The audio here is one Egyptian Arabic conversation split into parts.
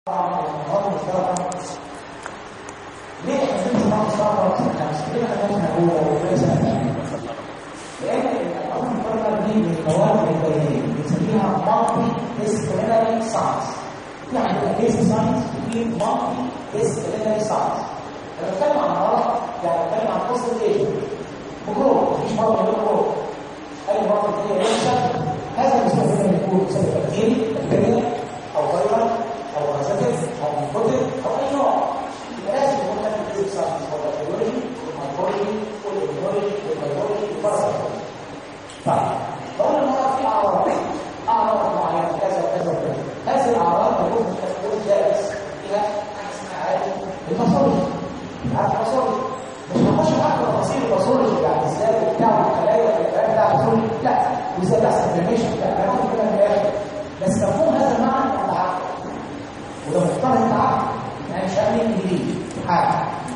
الأمراض المشتركة ليه احنا بنسمع مشتركة خمسة؟ ليه ما خدناش هو وليس لأن الأمراض المشتركة دي من المواد البيانية بنسميها مالتي ديسبلينري ساينس يعني بيس ساينس وفي مالتي ديسبلينري ساينس لما بتكلم عن مرض يعني بتكلم عن قصة ايه؟ ميكروب مفيش مرض من ميكروب أي مرض هي ينشأ هذا المستخدم يكون بسبب بكتيريا بكتيريا أو فيروس أو غازات أو منفطر أو أي نوع يبقى لازم يكون لك البيس ساينس هو البيولوجي والميكروبي والإيميولوجي والبيولوجي والباراسيتولوجي طيب بقول المرض فيه أعراض أعراض معينة كذا وكذا وكذا هذه الأعراض تكون تكون جالس إلى حاجة اسمها عادي المصاري عارف المصاري مش هنخش معاك تفاصيل الباثولوجي يعني ازاي وبتاع والخلايا والكلام بتاع الباثولوجي لا وازاي بيحصل انفلاميشن لا انا هاخد كده في الاخر بس مفهوم هذا المعنى متعقد وده مفترض تعقد يعني مش هعمل جديد حاجه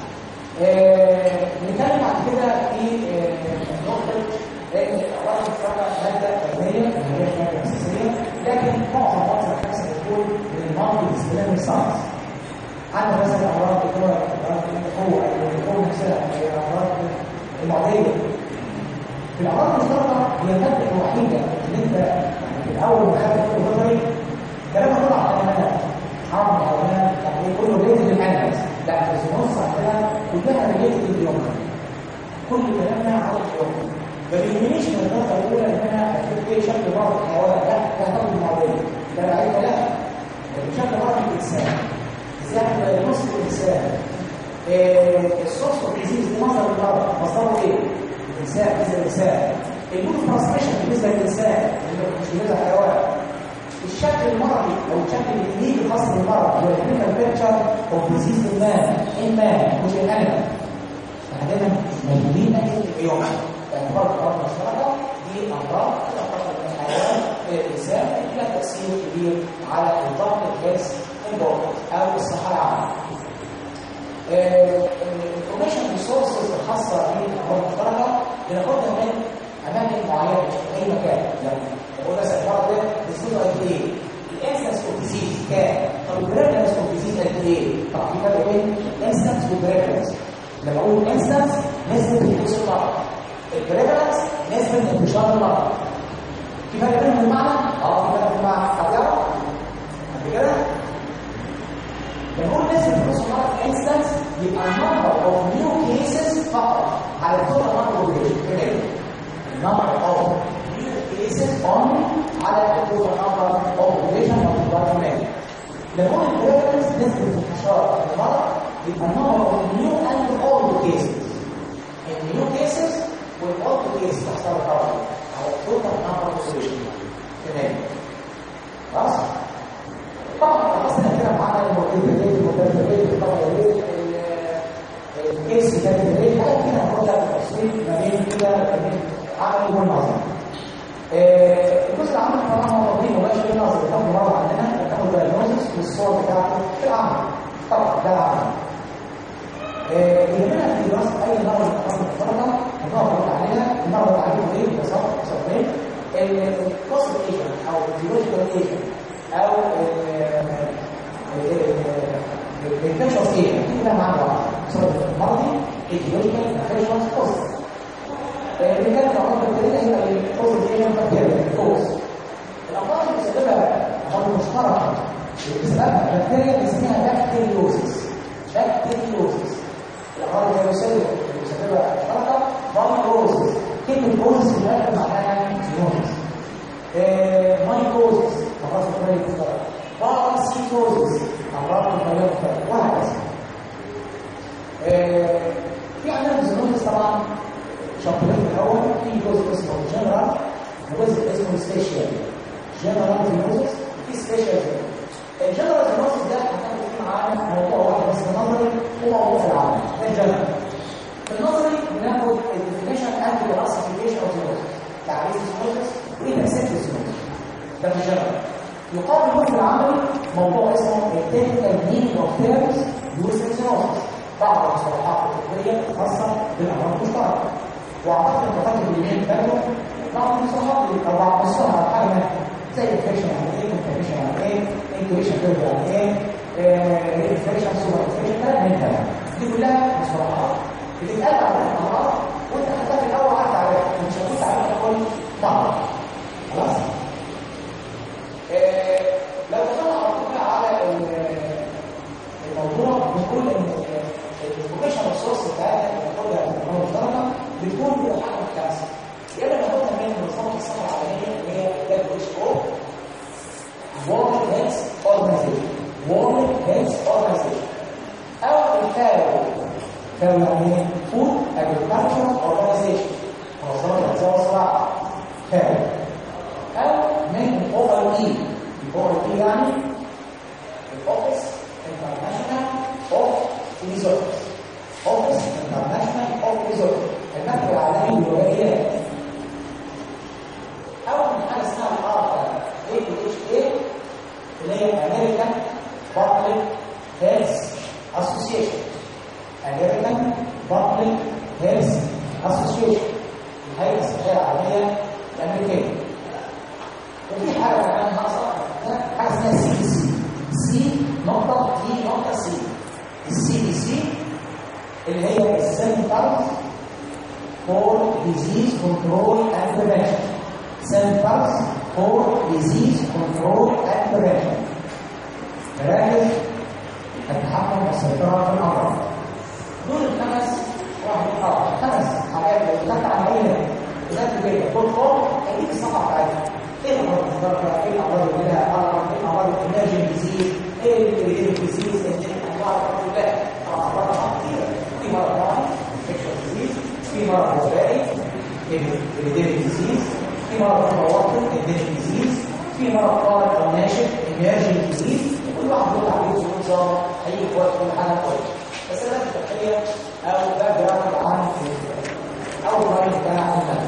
آه، نتكلم بعد كده في آه، نقطه لان الامراض المشتركه ماده علميه ما هياش ماده اساسيه لكن معظم وقت الحديث بتكون من المالتي ديسبلينري ساينس عندنا مثلا امراض الدواء امراض القوه القوه نفسها هي امراض المعديه في الامراض المشتركه هي الماده الوحيده اللي انت يعني في الاول ما خدت كل نظري كلامها طلع كلمات حرب حيوانات يعني كله ريليتد للانيمالز لا بس نص عندنا كلها ريليتد لليوم كل كلامنا على اليوم ما بيهمنيش من النقطه الاولى ان انا اشوف ايه شكل بعض الحيوانات لا ده هتاخد المعديه ده انا عايز لا شكل بعض الانسان ازاي نص الانسان السورس اوف ديزيز دي مصدر المرض مصدره ايه؟ الانسان بالنسبه للانسان المود ترانسميشن بالنسبه للانسان اللي مش بالنسبه للحيوان الشكل المرضي او الشكل الجديد الخاص بالمرض هو الكلينيكال بيكتشر اوف ديزيز المان ان مان مش الانيمال احنا دايما مجنونين اكيد في يوم باعتبار الامراض المشتركه دي امراض تنتقل من الحيوان الى الانسان لها تاثير كبير على الضغط الجنسي او الصحه العامه الانفورميشن ريسورسز الخاصه بالامراض المشتركه بناخدها من اماكن معينه في اي مكان يعني بقول مثلا المرض ده بيصير قد ايه؟ الانسنس اوف ديزيز كام؟ طب البريفلنس اوف ديزيز قد ايه؟ طب في فرق بين الانسنس والبريفلنس لما اقول انسنس نسبه حدوث المرض البريفلنس نسبه انتشار المرض في فرق بينهم المعنى؟ اه في فرق المعنى هتعرف؟ قبل كده؟ بنقول نسبة فلوس المرض انستنس يبقى النمبر اوف نيو كيسز فقط على التوتال نمبر اوف كمان النمبر اوف نيو كيسز اونلي على التوتال نمبر اوف بوبيليشن ملتبلاي كمان لما نقول البريفرنس نسبة انتشار المرض يبقى النمبر اوف نيو اند اولد كيسز النيو كيسز والاولد كيسز تحصل طبعا على التوتال نمبر اوف بوبيليشن كمان خلاص طبعا خلصنا كده معانا الموتيفيتي الموتيفيتي طبعا الكيس كانت ايه حاجات كده هنقولها بالتفصيل ما بين كده ما بين عملي والنظر الجزء العملي طبعا هو تطبيق مباشر للنظر بتاخد مره عندنا بتاخد دايجنوستس والصور بتاعته في العمل طبعا ده العمل يهمنا في دراسه اي نوع من الامراض المشتركه النوع اللي عليها النوع اللي عليه ايه ببساطه ببساطه الكوست او الفيولوجيكال ايجنت او الانفكشنز ايه كده معنى واحد سبب المرضي ايديولوجيكال انفكشنز كوست بنتكلم عن امراض البكتيريا هي الكوست دي هي البكتيريا الكوست الامراض اللي بتسببها امراض مشتركه اللي بتسببها بكتيريا بنسميها بكتيريوزيس بكتيريوزيس الامراض الفيروسيه اللي بتسببها مشتركه فيروسيس كلمه فيروسيس في الاخر معناها فيروسيس مايكوزيس امراض الخلايا المشتركه باراسيتوزيس امراض الخلايا المشتركه وهكذا في عندنا بزنوزيس طبعا شابترين الاول في جزء اسمه جنرال وجزء اسمه سبيشال جنرال زينوزيس في سبيشال الجنرال زينوزيس ده هناخد فيه معانا موضوع واحد بس النظري وموضوع في العمل ده الجنرال في النظري بناخد الديفينيشن اند كلاسيفيكيشن اوف زينوزيس تعريف الزينوزيس وايه تاثير الزينوزيس ده الجنرال يقابل في العملي موضوع اسمه التكنيكال مينينج اوف تيرمز يوز زينوزيس بعض المصطلحات الطبيه الخاصه بالامراض المشتركه واعتقد ان فتره اليومين فاتوا بعض المصطلحات او بعض المصطلحات على حاجه زي انفكشن يعني ايه انفكشن يعني ايه انكويشن يعني ايه بنقول ان البروفيشنال سورس بتاعتنا اللي بناخدها في المنظمه المشتركه بتكون بحجم الكانسر يا اما ناخدها من منظمه الصحه العالميه اللي هي دبليو اتش او World Health Organization World Health Organization او الفاو فاو يعني Food Agriculture Organization منظمه الغذاء والزراعه فاو او من الاو اي اي الاو اي يعني الاوفيس انترناشونال اوف ريسورس اوفيس انترناشونال اوف ريسورس المكتب العالمي للولايات او من حاجه اسمها الار اي اتش اي اللي هي امريكان بابليك هيلث اسوسيشن امريكان بابليك هيلث اسوسيشن الهيئه الصحيه العالميه الامريكيه وفي حاجه كمان ناقصه حاجه اسمها سي بي سي سي نقطه دي نقطه سي السي بي سي اللي هي السنترز فور ديزيز كنترول اند بريفنشن سنترز فور ديزيز كنترول اند بريفنشن مراكز التحكم والسيطره في الامراض دول الخمس واحد اه خمس حاجات لو خدت عمليه وذاكر كده دول فوق هيجيب الصفحه بتاعتها ايه الامراض المشتركه ايه الامراض اللي لها امراض ايه الامراض الامرجنت ديزيز ايه الريديم ديزيز انواع الامراض كلها امراض كتيره في مرض معين انفكشن ديزيز في مرض وبائي الريديم ديزيز في مرض متوسط الدين ديزيز في مرض طارئ او ناشف امرجنت ديزيز كل واحد له تعريف ونظام هيجي في وقت كل حاجه كويس بس انا تخيل او باك جراوند عن اول راي بتاع المنهج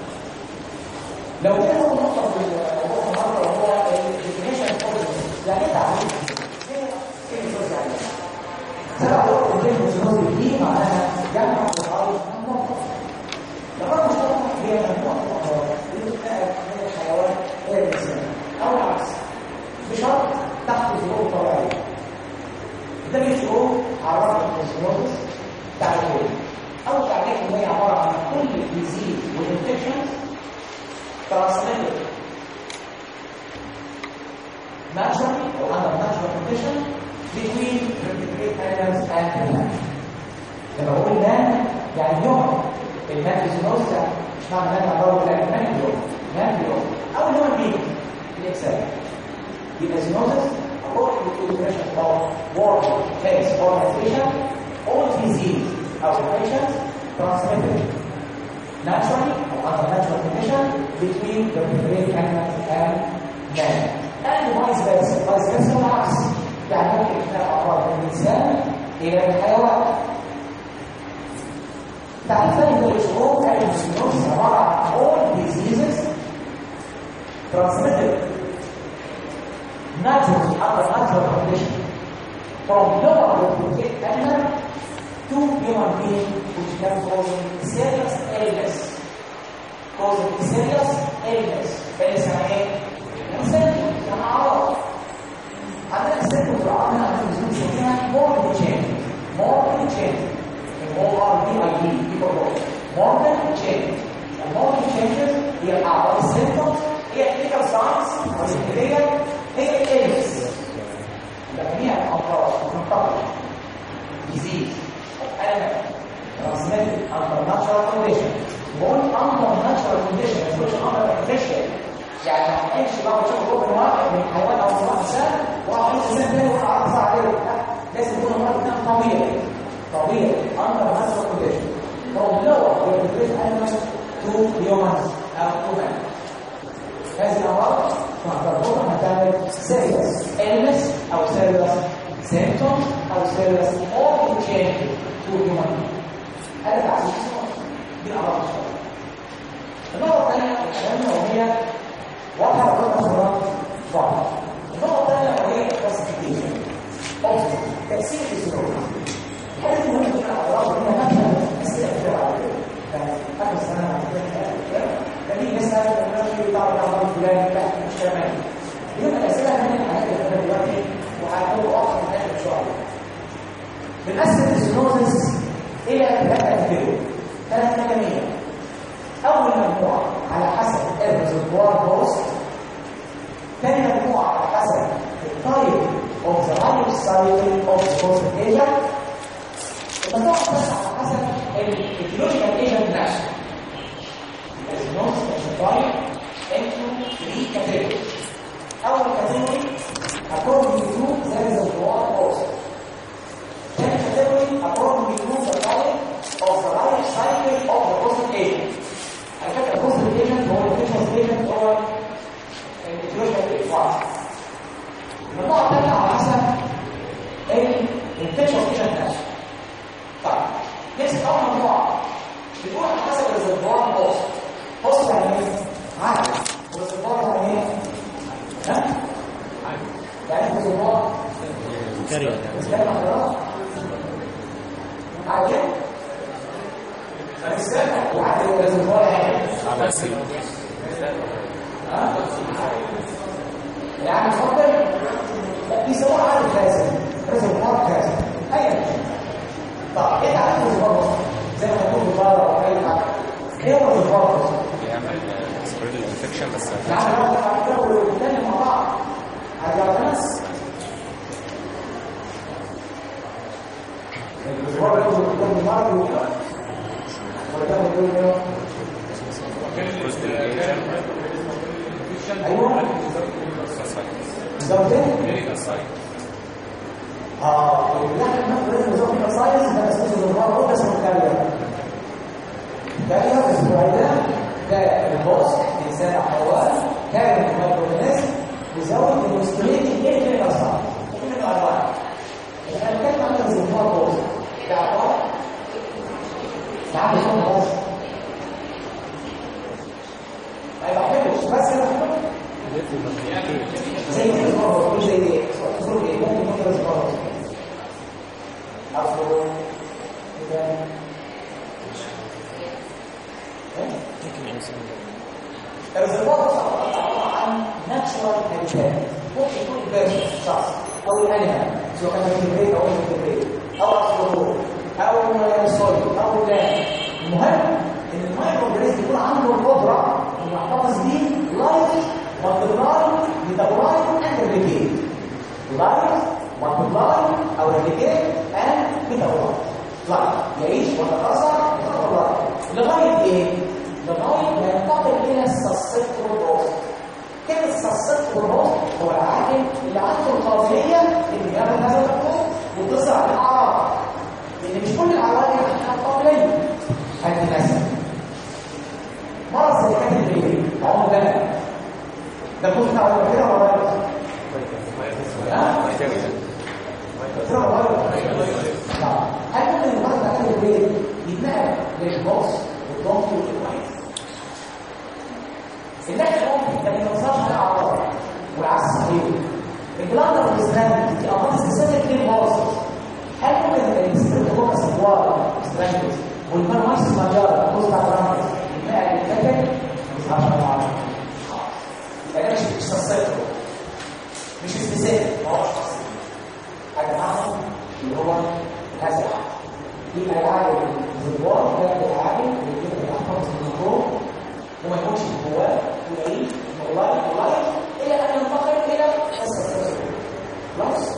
لو كان اول نقطه في الموضوع النهارده هو الديفينيشن يعني ايه تعريف؟ ايه الفرق يعني؟ سبع نقط الديفينيشن دي معناها جمع وتعرف نقطه لما مشتركه هي مجموعه نقط من الحيوان غير الانسان او العكس بشرط تحت ظروف طبيعيه ده بيشعر عرفت الكوزموز تعريفين اول تعريف ان هي عباره عن كل ديزيز والانفكشنز transmitted naturally or under natural condition between vertebrate animals and humans. لما بقول مان يعني يوم المان فيزيولوجي مش معنى مان عباره لا مان يوم مان يوم او هو بيك الاكسل يبقى زينوزس according to the definition of World Health Organization all disease or infections transmitted naturally or under natural condition between the vertebrate animals and man. And vice versa, vice versa العكس. يعني ممكن تلاقي أمراض من الإنسان إلى الحيوان. تعريف ثاني للشعور قال السينوس عبارة عن all diseases transmitted naturally under natural condition from lower vertebrate animal to human being which can cause serious illness causing serious illness illness يعني ايه؟ انسان يعني عرض عندنا السن في العظم عندنا بنسميها morbid change morbid change O R B I D people morbid change morbid changes هي الاعراض السيمتومز هي clinical signs او الكليه هي illness جميع الامراض المنتقله disease element transmitted under natural condition بقول under natural condition مش under artificial يعني ما حقنش بقى شغل روح واحد من حيوان او صراحة انسان واحد انسان تاني وقع اقصى عليه لا لازم يكون المرض ده طبيعي طبيعي under natural condition from lower vertebrate animals to humans او human هذه الامراض تعتبر هتعمل serious illness او serious symptom او serious organ change to human هذا تعريف دي الامراض الشرعيه النقطه الثانيه الكلام وهي واضحه وكلها صورات بعض النقطه الثانيه وهي كلاسيفيكيشن اوبجكت تقسيم السلوك هذه مهمه جدا الاعراض هي نفسها اسئله كتير على فكره اخر السنه مع فدي مثلا الناس بتاع الامراض الفلاني لا مش تمام يبقى الاسئله من الحاجات اللي احنا دلوقتي وهنقول واضحه في الاخر ان شاء الله بنقسم السينوزس الى ثلاث كاتيجوري ثلاث مجاميع اول مجموعه على حسب الريزرفوار بوست ثاني مجموعه على حسب التايب اوف ذا لايف cycle of the host agent الموضوع بس على حسب الفيولوجيكال ايجنت نفسه There is no specified into three categories. أول category according to the reservoir also. Second category according to the type of the life cycle of the host agent. على فكرة الهوست agent هو الفيشنس agent هو الفيولوجيكال ايجنت الموضوع الثاني على حسب الفيشنس agent نفسه. طيب نمسك اول مجموعه بتقول على حسب الريزرفوار بوست بوست يعني ايه؟ عادي والريزرفوار يعني ايه؟ ها؟ يعني الريزرفوار كارير بتتكلم عن الرياضه عادي فنستنى وعادي الريزرفوار يعني على سي ها؟ يعني اتفضل بيسموه عادي كذا ريزرفوار كذا ايا طب ايه تعريف الريزرفوار زي ما تقول بره او اي حاجه ايه هو الريزرفوار بيعمل سبريد الانفكشن بس تعالى نقعد على الجو ونتكلم مع بعض على الناس الريزرفوار يكون قدام مرض ولا ده بيقول ايه ايوه بالظبط كده اه اللحم المخبر لازم نظام الساينس ده اسمه الزرار هو اسمه كارير كارير الاسبوع ده ده البوس انسان او حيوان كارير الميكروبينيزم بيزود المستريتنج ايه من الاصابع ومن الانواع احنا بنتكلم عن الزرار بوس ده عباره تعالى شوف بس ما يبقاش بس كده زي كده الزرار زي ايه زرار ايه ممكن ممكن الزرار أصله كده الريزرفوار عبارة عن ناتشورال هابيتات ممكن يكون البشر شخص أو الأنيمال سواء كان فيتبريت أو فيتبريت أو أصله أو سوليد أو لا المهم إن المايكروبريز يكون عنده القدرة إنه يحتفظ بيه لايف مالتبلاي ميتابولايت أند ريبليكيت لايف مالتبلاي أو ريبليكيت أند ميتابولايت لايف يعيش ويتكاثر ويتطور لغاية إيه؟ لغاية ما ينتقل إلى السسبتروبوست كلمة السسبتروبوست هو العاقل اللي عنده القابلية إنه ياخد هذا الحكم وتصل على الأعراض لأن مش كل العوامل عندها قابلية هتتناسب مرض زي كان الليل عمر ده ده كنت تعرف كده ولا لا؟ ها؟ كده ولا لا؟ هل ممكن المرض ده كان الليل يتنقل للباص والضغط والكويس الناحية ممكن لكن ما يوصلش على أعراض والعكس صحيح البلاندر والستراند دي أمراض سبيسيفيك للباص هل ممكن الستريبتوكوكس اكوار ستراندز والبرمايسيس ماجارا كوز بتاع برامز يتنقل للكتل مش عارف انا عارف يعني مش مش تصيره مش سبيسيفيك ما هوش تصير حاجة معهم اللي هو هذا يبقى العالم الزوار ده العالم اللي يقدر يحتفظ بالميكروب وما يكونش جواه ويعيش والله والله الى ان ينتقل الى السلسله خلاص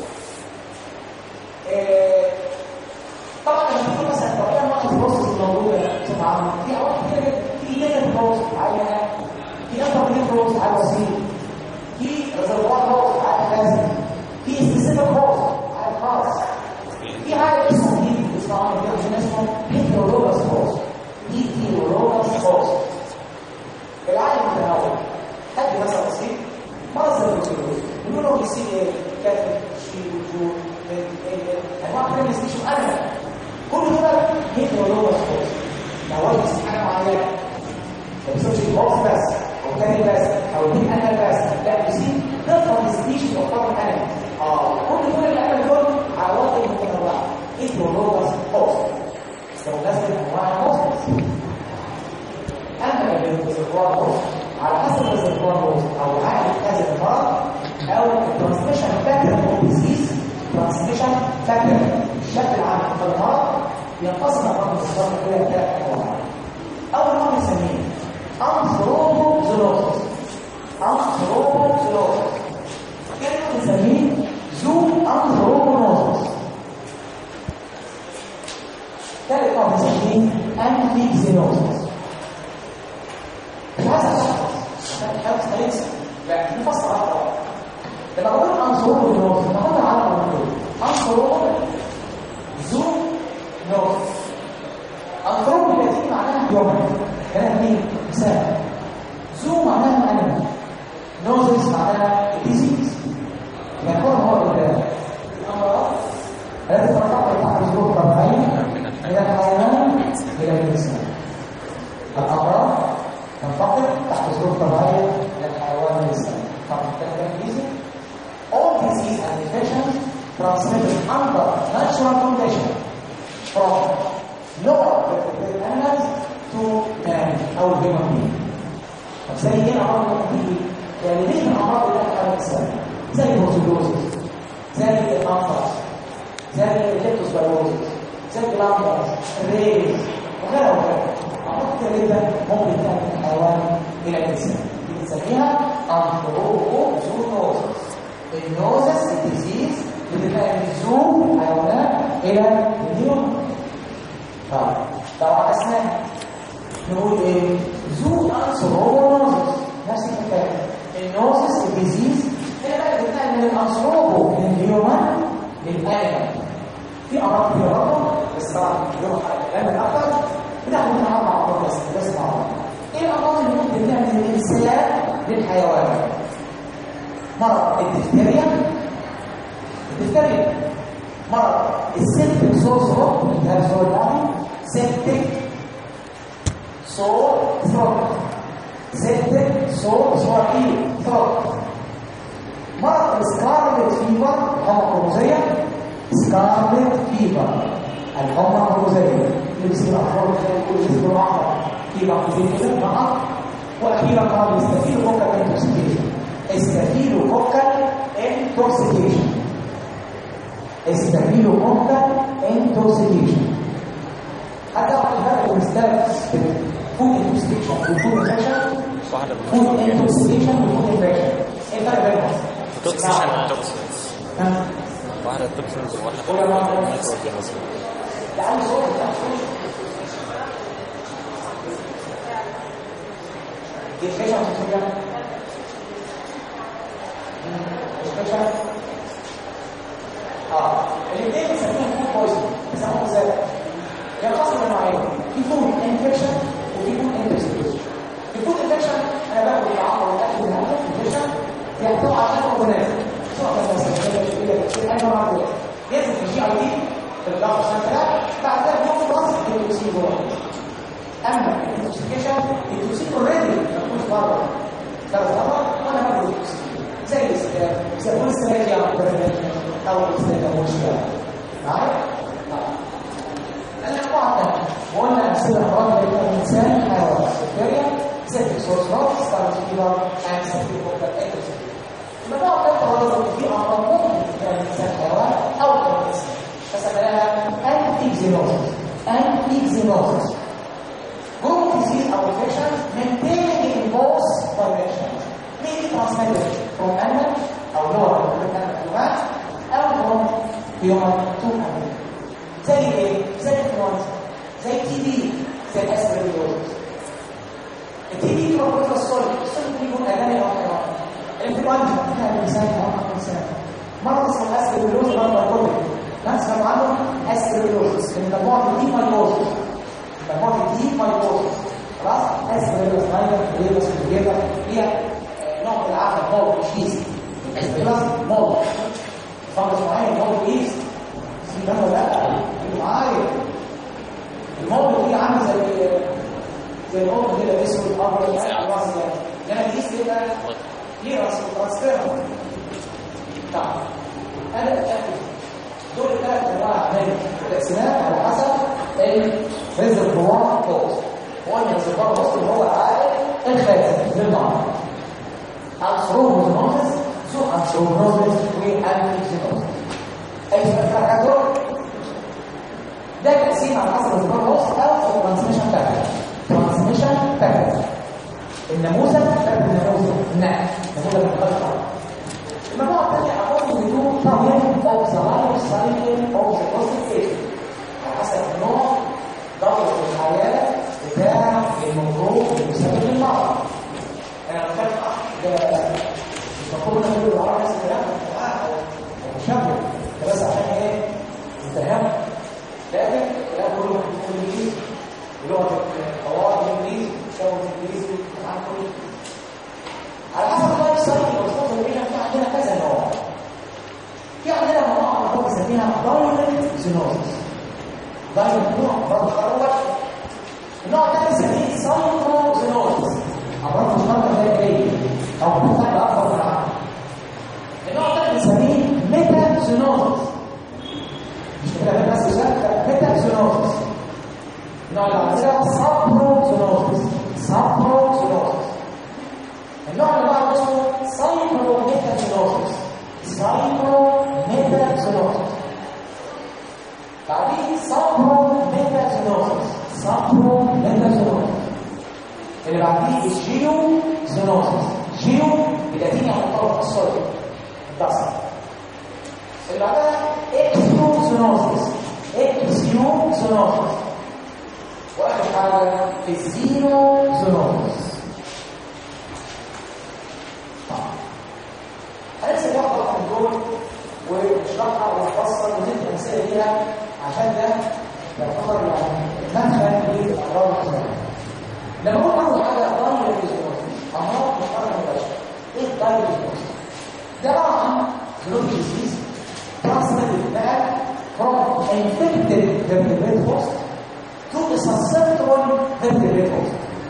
إيه طبعا لما تكون مثلا لو كان واحد بروسس موجوده بصفه عامه في اوقات كتير جدا في داتا بروسس معينه في انتر بروسس على الوسيل في ريزرفوار بروسس على كذا في سبيسيفيك بروسس على الخاص في حاجه اسمها دي اسمها دي اسمه هيترولوجس بروسس هيترولوجس بروسس العالم التناول حد مثلا بسيط مصدر الفلوس يقول له يصير ايه كاتب شيء وجود انواع كده يستشف انا كل دول هيترولوجس بروسس لو هو يصير حاجه معينه ما بيصيرش البوكس بس او تاني بس او دي انا بس لا يصير نفهم السبيشيز تعتبر انا اه كل دول اللي انا دول عوامل متنوعه هيترولوجس بروسس لو نزل انواع بروسس اما الريزرفوار بوست على حسب الريزرفوار بوست او عائد هذا المرض او الترانسميشن باترن اوف ديزيز ترانسميشن باترن الشكل العام في المرض ينقسم الرقم الصفر الى ثلاث انواع اول نوع نسميه انثروبوزولوسيس انثروبوزولوسيس كلمه نسميه زو انثروبونوز مرض بنسميه انفيكزينوزس مش عايز اشخص عشان الحادث هينسى لا نفسر اكتر لما بقول انثروبوزينوزس بقول على الموضوع انثروبو زو نوز انثروبو باللاتيني معناها يوم كلام مين مثال زو معناها انيمال نوزس معناها ديزيز يكون هو الامراض التي تتطلب تحت ظروف طبيعيه من الحيوان الى الانسان الامراض تنتقل تحت ظروف طبيعيه من الحيوان للانسان طبعا الكلام الانجليزي all disease and infections transmitted under natural condition from lower vertebrate animals to man او human being طب زي ايه الامراض اللي بتيجي يعني ليه الامراض اللي بتحصل الانسان زي الهوزيدوزيس زي الانفاس زي الليبتوسبيروزيس زي الجلامبرز الريز وغيرها وغيرها امراض كتير جدا ممكن تعمل الحيوان الى الانسان دي بنسميها انثروبوزونوزيس النوزس الديزيز بتبقى من زوم حيوانات الى اليوم طيب لو عكسناها نقول ايه زو انثروبونوزس نفس الكلام النوزس الديزيز هنا بقى بتنقل من الانثروبو من الهيومن للانيمال في امراض كتير برضه بس طبعا اليوم هنتكلم اكتر بناخد منها اربع امراض بس بس مع بعض ايه الامراض اللي ممكن تعمل من الانسان للحيوان مرض الدفتريا الدفتريا مرض السيبتك سور ثروت التهاب سور البعضي سيبتك سور ثروت سيبتك سور سور ايه ثروت مرض سكارلت فيفر الحمى القرمزية سكارلت فيفر الحمى القرمزية اللي بيصير أطفال كل جسم الأحمر في بكتيريا كده نقط وأخيرا قال يستفيد كوكا انتوكسيكيشن استفيد كوكا انتوكسيكيشن استفيد كوكا انتوكسيكيشن حتى الفرق بين ستاف فود انتوكسيكيشن والفود انفكشن واحدة فود انتوكسيكيشن والفود انفكشن ايه الفرق بينهم؟ توكسيشن وتوكسينز ها؟ واحدة توكسينز وواحدة مايكرو اورجانيزم تعالوا صوت دي الفكرة بتتكلم الفكرة اه الاثنين بنسميهم فود بويزن بيسموهم ازاي؟ ينقسم لنوعين في فود انفكشن وفي فود انتوكسيكيشن الفود انفكشن انا باخد العقل والاكل من هذا الانفكشن يحتوي على كربونات سواء كان مثلا اي نوع من ينزل في الجي اي دي في الضغط الشمال بعد ذلك يوم راس التوكسين جوه اما الانتوكسيكيشن التوكسين اوريدي موجود بره ثلاث مرات وانا باخد التوكسين زي الاستاذ زي كل استراتيجي او الاستراتيجي مشكله معايا؟ انا قاعده وقلنا امثله امراض اللي هي الانسان حيوان بكتيريا سيبتك سورس روت ستارت فيبر اند سيبتك كوكا انتوكسيكيشن لما بقعد اتفرج في امراض ممكن تكون الانسان حيوان او الانسان فسميناها انتيكزينوزس انتيكزينوزس group disease or infection maintaining in both directions may be transmitted from animal or lower animal to man or from human to animal زي ايه؟ زي الانفلونزا زي التي بي زي الاسبريلوزس التي بي تبقى بروتو السوليد السوليد بيكون ادمي او حيوان الانفلونزا فيها الانسان او الانسان مرض اسمه الاسبريلوز مرض ناركوتيك ناس كانوا عندهم اسبريلوزس من مجموعه الدي مايلوزس مجموعه الدي مايلوزس خلاص اسبريلوز مايلر ريلوس كبيره هي آه، نوع من العفن مول شيز اسبريلوز مول فانجس معين مول ايز في ده ولا لا اللي معايا المول دي عامل زي زي المول كده اسود ابيض راس يعني لما تقيس كده ليه راس ترانسفير طيب انا اتاكد دول الثلاث انواع من التقسيمات على حسب الريزرفوار كوز هو الريزرفوار كوز اللي هو عائد الخازن للنهر انثروبوزنوزس سو انثروبوزنوزس وانتيكسينوزس اي سؤال في حاجه دول ده تقسيم على حسب الريزرفوار كوز او الترانسميشن باكج ترانسميشن باكج النموذج ده النموذج النقل النموذج المختلف المجموعة الثانية أقول بدون طريق أو زراير سايكل أو جلوسيفيشن على حسب النوع دايركت زينوزس دايركت نوع برضه الاول النوع الثاني بنسميه سايكلو زينوزس امراض مشتركه زي ايه او بتحتاج اكثر من عقل النوع الثاني بنسميه ميتا زينوزس مش كده بس شكل ميتا زينوزس النوع اللي بعد كده سابرو زينوزس سابرو زينوزس النوع اللي بعده اسمه سايكلو ميتا زينوزس سايكلو ميتا زينوزس بعدين سابرو ميتا زينوزس سابرو ميتا زينوزس اللي بعديه الجيو زينوزس جيو باللاتيني هنطلق الصوت بس اللي بعدها اكسيو زينوزس اكسيو زينوزس واخر حاجه الزيرو زينوزس هنمسك واحده واحده من دول ونشرحها ونفصل وندي امثله ليها عشان ده يعتبر يعني مدخل للامراض الخلايا لما نقول اول حاجه دايركت زينوزس امراض مشتركه مباشره ايه الدايركت زينوزس ده عباره عن زينوزس ديزيز transmitted back from infected vertebrate host to the susceptible vertebrate host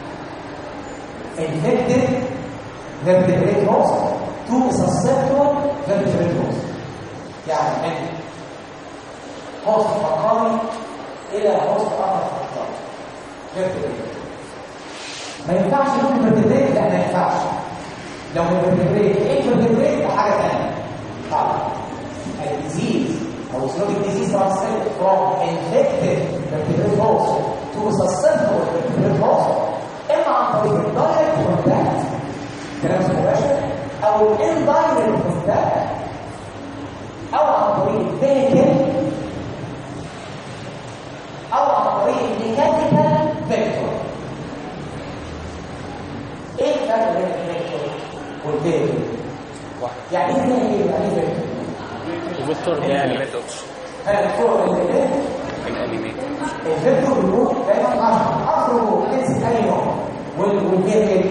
infected vertebrate host to the susceptible vertebrate host يعني من هوست فقاري الى هوست اخر فقاري vertebrate ما ينفعش يكون vertebrate لا ما ينفعش لو vertebrate ايه vertebrate ده حاجه ثانيه طبعا الديزيز او zoonotic disease transmitted from infected vertebrate host to susceptible vertebrate host اما عن طريق الدايركت كونتاكت كلام مباشر او الاندايركت كونتاكت او عن طريق الفيكل او عن طريق الميكانيكال فيكتور ايه الفرق بين الفيكتور والفيكل يعني ايه فيكل يعني ايه فيكتور الفيكتور يعني ميثودز هذا الصور اللي كده الانيميتد الفيكتور بيكون دايما اخر اخره جنس اي نوع وال- والفيكل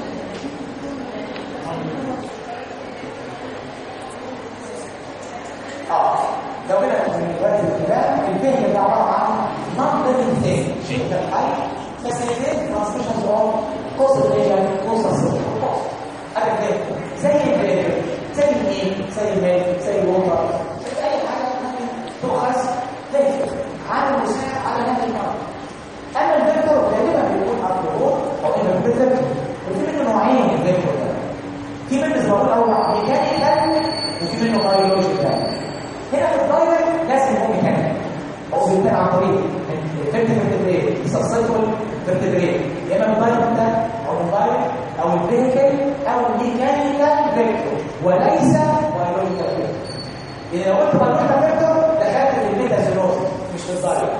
اه لو كده من دلوقتي الكلام الفهم ده عباره عن منطق الثاني شيء ده الحي بس الاثنين ترانسميشنز اوف قصه ايه قصه صفر هذا الفهم زي الفهم زي الميل زي الميل زي الوتر زي اي حاجه ممكن تؤخذ فهم عن المساعد على هذه المرض اما الفيكتور غالبا بيكون ارتباط او انه الفيكتور وفي منه نوعين من الفيكتور ده في منه زي ما بقول اول ميكانيكال وفي منه بيولوجيكال هنا في الدايركت لازم يكون ميكانيكال او بيتم عن طريق الفيكتور فيرتبريت سبسيكول فيرتبريت يا اما الدايركت ده او الدايركت او الفيكل او الميكانيكال فيكتور وليس بيولوجيكال فيكتور اذا لو قلت بيولوجيكال فيكتور دخلت في الميتازينوز مش في الدايركت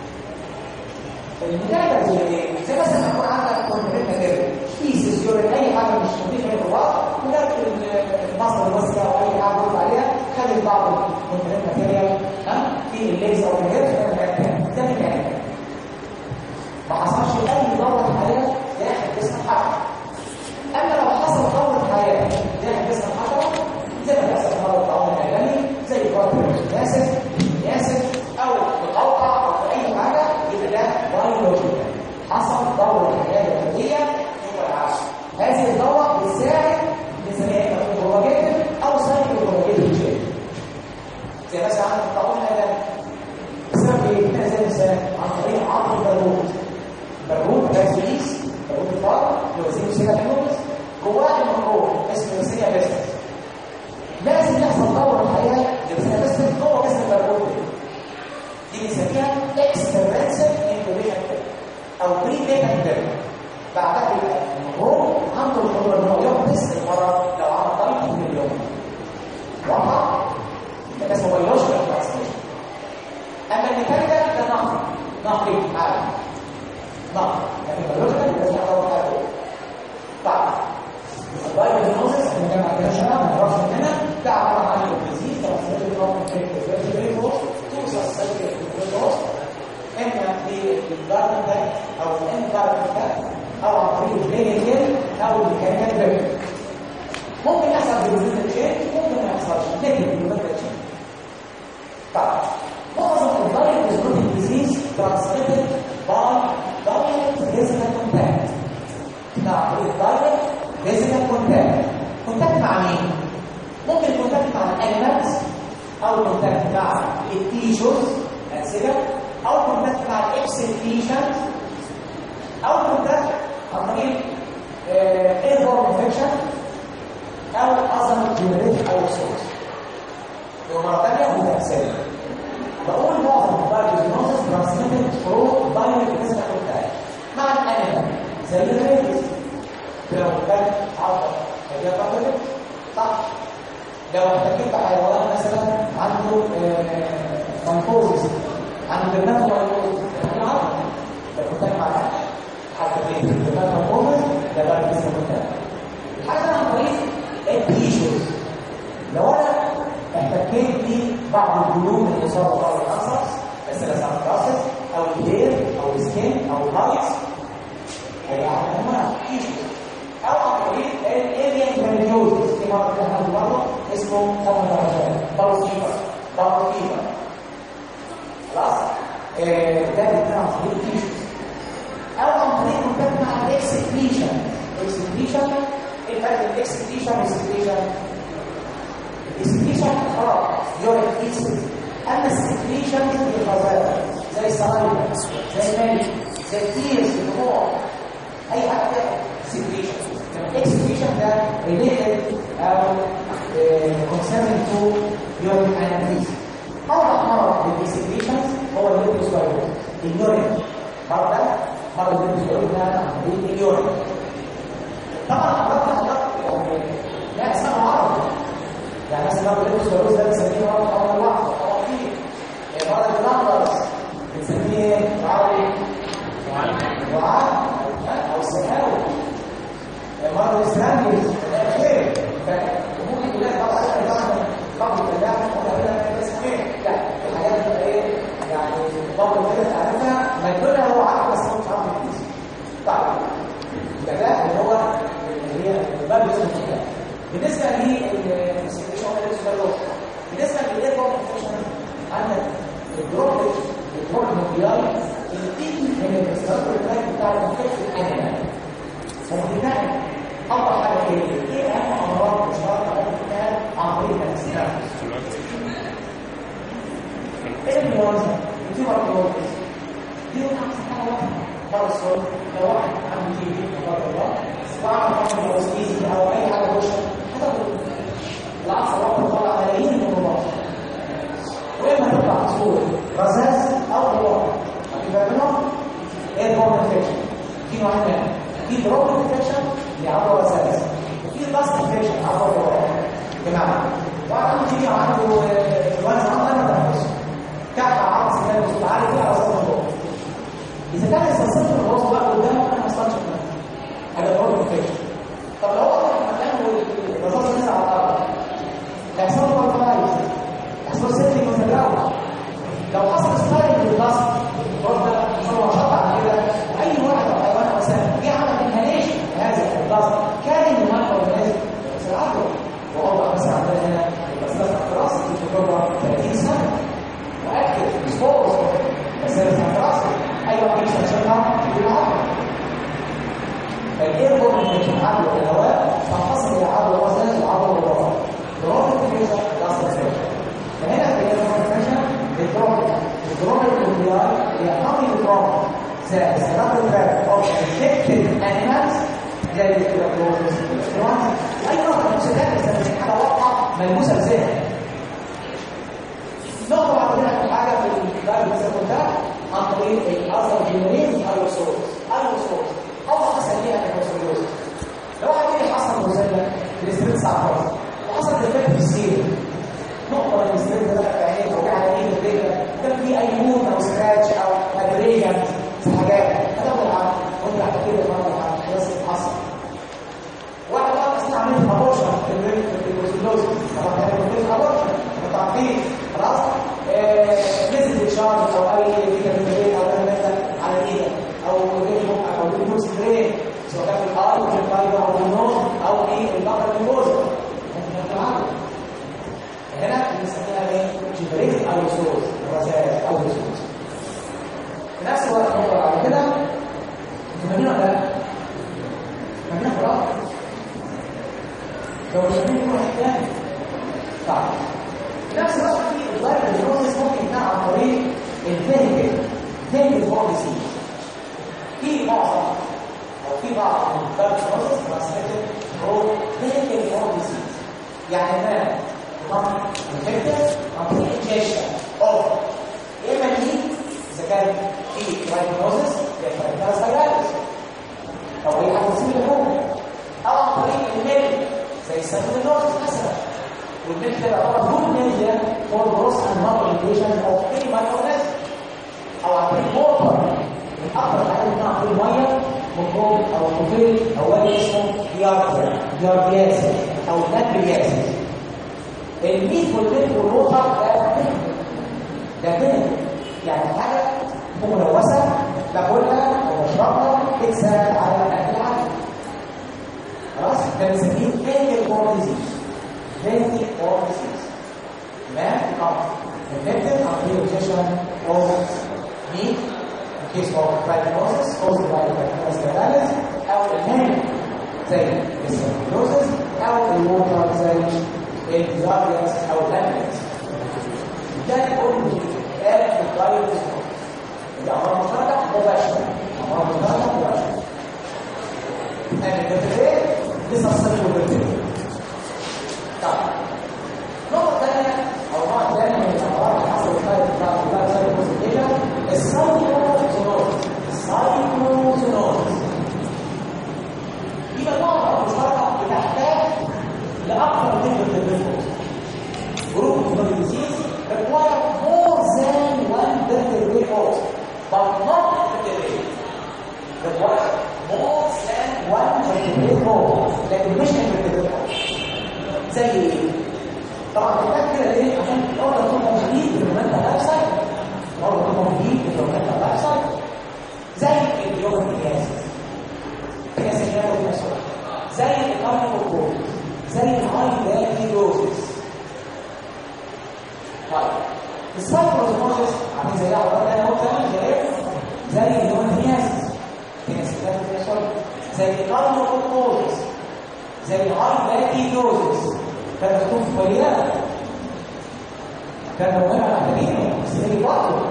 الميكانيكال زي ايه؟ زي مثلا يكون عندك كونتريكتا كده بيسز يورين اي حاجه مش نظيفه في الوقت وجات المصدر الوسطى او اي حاجه قلت عليها خدت بعض الكونتريكتا ماتيريال ها في الليز او الهيرز ده ميكانيكال ما حصلش اي دوره حياه داخل جسم الحجر اما لو حصل دوره حياه داخل جسم الحجر زي ما بيحصل في مرض الطاعون الاعلامي زي كارتر ياسف ياسف او مقوقع او في اي حاجه يبقى ده بيولوجيكال حصل دوره حياه داخليه يبقى العشر هذه الدوره بتساعد بنسميها اما بروباجيتيف او سايكل بروباجيتيف تشينج زي مثلا عندك الطاعون الاعلامي بسبب ايه؟ هنا زي مثال عن طريق عضل البارود البارود ده زيس بارود الفار اللي هو زي سيجا فيوز جواه الميكروب اسمه سيجا بيستس لازم يحصل دوره الحياه لسيجا بيستس جوه جسم البارود دي بنسميها اكسبيرنسيف انكوبيشن او بري نيتال بعدها يبقى الميكروب عنده القدره ان هو يحدث المرض لو عمل طريق في اليوم واضح؟ ده اسمه بيولوجيكال ترانسميشن اما الميكانيكال ده نقل نقل عالي نقل لكن البيولوجيكال لازم يعتبر حاجه طيب البايولوجيكال احنا كنا عندنا شباب ما نعرفش مننا ده عباره عن الديزيز ترانسميشن فروم انفكتد فيروس تو سسبكتد فيروس اما بالبلاد ده او الانفاركت ده او عن طريق الفينيكال او الميكانيكال فيكتور ممكن يحصل بالبيولوجيكال تشينج ممكن ما يحصلش لكن بالبيولوجيكال تشينج طيب مع التيشوز انسجه او كونتاكت مع الاكسكريشنز او كونتاكت عن طريق ايربورن انفكشن او اذر جينيريتيف او سورس ومره ثانيه متاكسده بقول معظم الفيروس ترانسميتد ثرو دايركت ريسك كونتاكت مع الانيمال زي الريبس لو كان عضله هي قتلت صح لو احتكيت بحيوان مثلا عنده كونفوزس عنده جرناتومايكوز يعني عضله لو كنت مع حتى في الجرناتومايكوز ده بقى لسه كنت الحاجه عن طريق التيشوز لو انا احتكيت ببعض الجلود المصابه ببعض الكانسر مثلا سانكراسس او الهير او السكين او الهايتس هي انواع تيشوز او عن طريق الالين جرانيوز في مرض كان مره اسمه طبعا درجات باور فيفر باور فيفر خلاص ده بيتم عن طريق التيشوز او عن طريق كونتاكت مع الاكسكريشن الاكسكريشن ايه الفرق بين الاكسكريشن والاكسكريشن الاكسكريشن خلاص يوريك ايسيد اما السكريشن هي الغازات زي السلايفا زي المالي زي التيرز الدموع اي حاجه فيها سكريشن الاكسكريشن ده ريليتد او concerning to urine and feces اوضح مرض للاكسكريشنز هو الليبروسبايروز اليورين مرض ده مرض الليبروسبايروز ده عن طريق اليورين طبعا حضرتك حضرتك يعني لا اسمها مرض يعني مثلا مرض الليبروسبايروز ده بنسميه مرض اول واحد طبعا فيه مرض النمبرز بنسميه مرض وعاء او سكاوي مرض الاسلامي خير فممكن تلاقي طبعا طبعا بعض الفلاح ولا بس خير لا الحاجات دي ايه يعني بعض الناس تعرفها مجنونها هو عارف بس هو مش عارف الانجليزي طبعا يبقى ده اللي هو اللي هي الباب اسمه كده بالنسبه للسكريشن بالنسبه للايربورن انفكشن عندك الدروب الدروب نوكليار اللي بتيجي من الريسبيراتوري بتاع الانفكشن الانيمال وبالتالي أول حاجة إيه؟ إيه أهم أمراض مشتركة بين الكتاب عن طريق الاستناد؟ إيه الموازنة؟ التيوبر كلوزس دي أحسن حاجة واحدة مرة الصوت لو واحد عنده تي في لا قدر الله وعمل عمل بوستيزي أو أي حاجة وش هذا العصر رقم طلع ملايين من النقاط وإما تطلع صورة رذاذ أو حوار هتبقى منهم إيه البورن انفكشن دي نوعين منها في دروب انفكشن يعبر اساس وفي ضغط انفكشن يعبر الروائح جماعه واحد تيجي عنده انفلونزا عنده ما تنفس كحه عطس كان بصوت عالي كده على صوت الروح اذا كان استنصت الراس بقى قدامه ما حصلش كده هذا دروب انفكشن طب لو وقف في مكان والرصاص نزل على الارض هيحصل له بارتلايز هيحصل سيفتي كونتراول لو حصل ستايل للضغط الراس ده حصل له نشاط على كده واي واحد او حيوان مثلا جه عمل انهاليشن هذا الضغط كان المايكرو اورجانيزم سرعته وهو مثلا عندنا هنا البسلاس الراس في تجربه 30 سنه واكتف اكسبوز بسلاس الراس ايوه مش هنشوفها في العقل الايربورن انفكشن عدوى الهواء تنفصل الى عدوى الوزن وعدوى الوراء دروب انفكشن لاست انفكشن فهنا في الايربورن انفكشن الدروب الدروب النوكليار هي نوعي دروب the cerebral tract of infected animals زي الكلوروز الانفلونزا اي نوع من المسكنات بس حاجه واضحه ملموسه بذهن نقطه بعد كده حاجه في الباب اللي ده عن طريق الاثر جينيريز ايروسولز ايروسولز او حصل ليها ايروسولز لو واحد حصل مزله الاستريس عفوا وحصل ديفكت في السير نقطه من الاستريس ده في عينيه او على ايده ورجله كان في اي موت او سكراتش او ادريجن في حاجات هتاخد العقل وانت بعد كده مرة العقل بس حصل واحد بقى اثناء عمليه الابورشن في البروسيلوز طبعا كان البروسيلوز for growth and multiplication of any microorganism او عن طريق موتر من اكثر الحاجات اللي عن طريق ميه ميكروب او طفيل او واد اسمه ديار دياربياس او ناترياس الميت والبيت والروحه ده ده كده يعني حاجه ملوثه باكلها او بشربها بتساعد على الاكل العادي خلاص ده بنسميه فينتي فور ديزيز فينتي فور ديزيز تمام اه infected complication of meat in case of trichinosis caused by trichomonas fetalis او الهام زي السيروزس او الووتر زي الزارياس او اللامينس ده كله قال في الدايت دي امراض مشتركه مباشره امراض مشتركه مباشره and البكتيريا لسه الصفر والبكتيريا طيب نقطه ثانيه او نوع ثاني من الامراض اللي حصلت في الدايت بتاع الدايت السايكلوزونوز السايكلوزونوز يبقى نوع مشتركه بتحتاج لاكثر من البكتيريا group of disease require more than one vertebrate host, but not vertebrate. Require more than one vertebrate host, لكن مش vertebrate host. زي ايه؟ طبعا محتاج كده ليه؟ عشان اول تكون موجودين في المنطقه لايف سايكل. اول تكون موجودين في المنطقه لايف سايكل. زي اليوم الكياسي. كياسي كده وكياسي زي الكارنيكوكول زي الهاي دايليروزس طيب السايكلوزموزس عامل زي ده ولا هو كمان زي زي الهيماتياسيس زي الكارنوكوكوزس زي الهايباتيدوزس كان مكتوب في فوليات كان مهم على التمرين بس هي برضه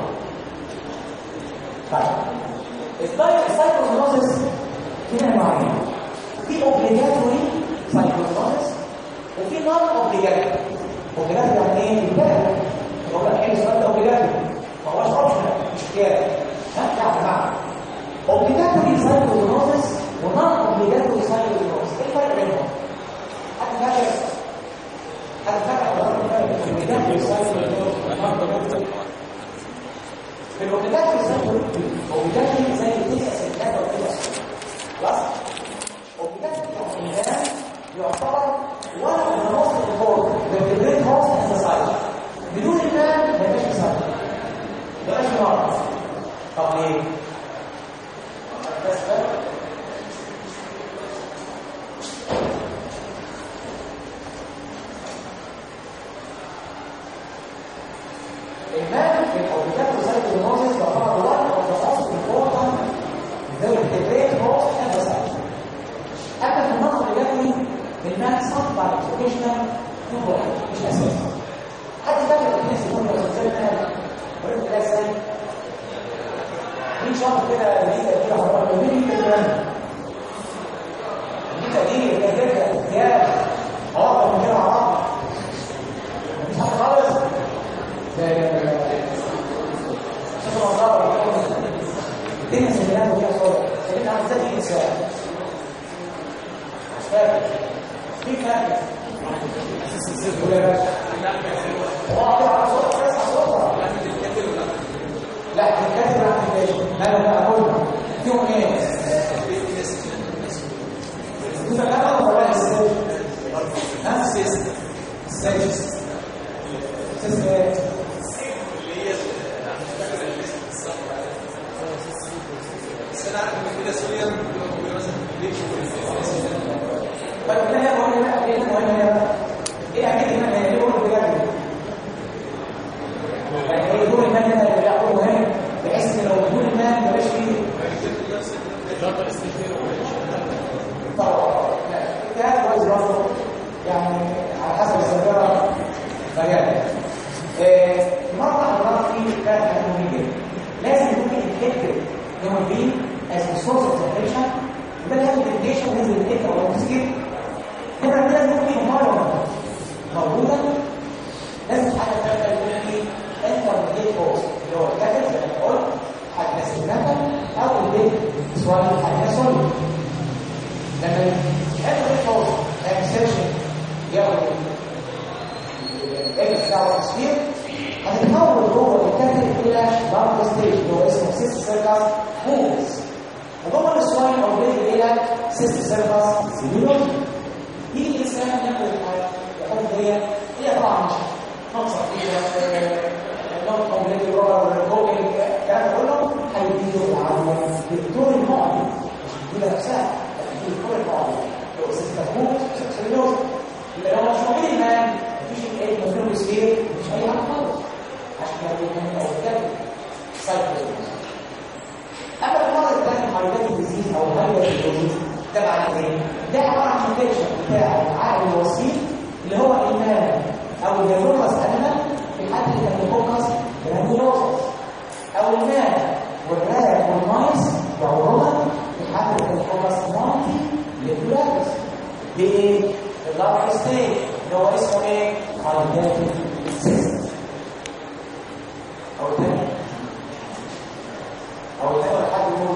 طيب السايكلوزموزس فيها نوعين في اوبليجاتوري سايكلوزموزس وفي نون اوبليجاتوري اوبليجاتوري يعني ايه؟ بالفعل هو الحين السؤال ده اوبليجاتوري ما هوش اوبشنال مش اختياري ها يعني معنى اوبليجاتوري سايكلوزموزس ونون اوبليجاتوري سايكلوزموزس ايه الفرق بينهم؟ حد فاكر حد فاكر اوبليجاتوري سايكلوزموزس في الاوبليجاتوري سايكلوزموزس اوبليجاتوري زي التسع ستات او تسع خلاص اوبليجاتوري يعني يعتبر one of the most important the great host in society بدون المال ما يبقاش مساعدة ما يبقاش مرض طب ليه؟ بس ده المال في الاوبليجات وسايكلوزيس يعتبر one of the most important the great host in society أما في النظر الإيجابي المال صعب على الإديوكيشنال هو مش أساسي حد فاكر الناس يقول لو سلسلنا ورد ده ازاي مين شاطر كده لقيت كده هو مين اللي كده انت دي كده كده يا اه من كده مع بعض مش حد خالص شوفوا المنظر الدنيا سجلات وفيها صور سجلت عن ذات الانسان مش فاكر في فاكر قول يا باشا لا الكاتب عن الكاتب لا لا لا اقول فيهم ايه انت لا ولا السيد ها السيد السيد السيد ايه السنة عارف ان كده سوريا ممكن مثلا ليش طيب ده هي مهمه بقى ايه مهمه ايه اكيد هنا هي ليه بقول بجد يعني ايه دور المال هنا اللي بيعمل مهم بحيث ان لو بدون المال ما بقاش فيه طبعا لا ده كويس برضه يعني على حسب الذاكره مجال مرة حضرتك في كانت مهمة جدا لازم يكون في افكتيف هيومن بين از سورس اوف سيرفيشن وده لازم الديشن لازم الافكت او التسكير هنا لازم يكون في انفايرمنت موجودة لازم حاجة ثالثة يكون في انترميديت كورس اللي هو الكاتب زي ما قلت حاجة سيناتا او البيت سؤال حاجة سولي لما الانترميديت كورس هيعمل سيرشن ياخد الاكس بتاعه التسكير الارض ستيج اللي هو اسمه سيست سيركس موفز وجوه السواين او بيت الى سيست سيركس سيلولوجي يجي الانسان ياخد الحاجه ياخد هي هي طبعا مش ناقصه فيها نوت كومبليت رولر كوكينج الكلام ده كله هيديله العمليه دكتور المعدي مش بيديله نفسها لا دكتور المعدي لو سيست موفز سيلولوجي اللي لو مش موجود الان مفيش ايه مفهوم يصير مش اي حاجه خالص عشان كده بيعمل او كده سايكل اما المرض الثاني حركات الديزيز او الهايبر الديزيز ده معناه ايه؟ ده عباره عن انفكشن بتاع العقل الوسيط اللي هو الايمان او الجلوكوز انيمال في الحد اللي كان الفوكس جرانيولوسس او الماء والراك والمايس وعروضا في الحد اللي كان الفوكس مالتي ليكولاتس بايه؟ اللارج ستيج اللي هو اسمه ايه؟ حركات السيستم او تاني او تاني حد يقول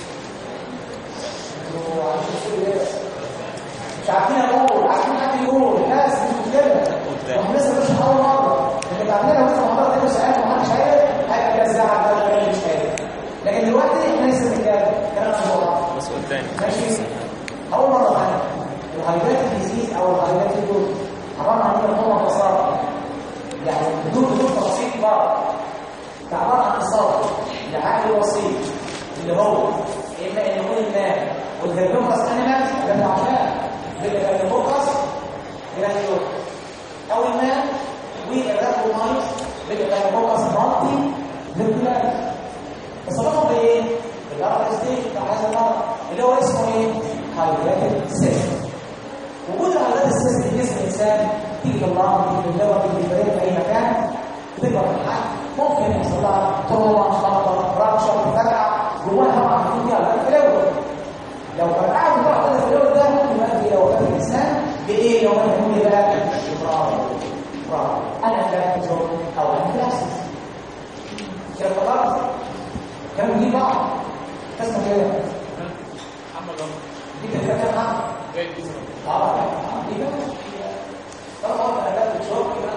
انتوا عايزين تقولوا ايه مش عارفين اقول عارفين حد يقول بس مش مشكله احنا لسه مش اول مره اللي بعملها لسه محاضره تاني سؤال ومحدش عارف هيبقى الزعل ده ولا مش عارف لكن دلوقتي احنا لسه بنتكلم كلام مش السؤال الثاني ماشي اول مره معانا الهايبات الديزيز او الهايبات الدود حرام علينا نقوم ببساطه يعني بدون بدون تفاصيل بعض ده عباره عن اصابه لعقل وسيط اللي هو اما ان يكون الماء والهرموكس انيمالز ده اللي عشان بالهرموكس جرانيول او الماء والرابومايز بالهرموكس مالتي فيركولاريس اصابتهم بايه؟ بالارض ستيج بتاع هذا المرض اللي هو اسمه ايه؟ هايبريد سيستم وجود الهايبريد سيستم في جسم الانسان تيجي في الله تيجي في اللغه تيجي في البريد في اي مكان تكبر في الحجم ممكن يحصل لها تروما خطر رابشر فرقع جواها طبعا في فيها الفلويد لو فرقعت جوه الفلويد ده ممكن يؤدي الى وفاه الانسان بايه لو ما يكون بقى افراط افراط انافلاكتوم او انفلاكسس كده خلاص كانوا دي بعض اسمه كده محمد رمضان دي كده كده محمد جاي دي اه دي كده طبعا انا ده بشوف كده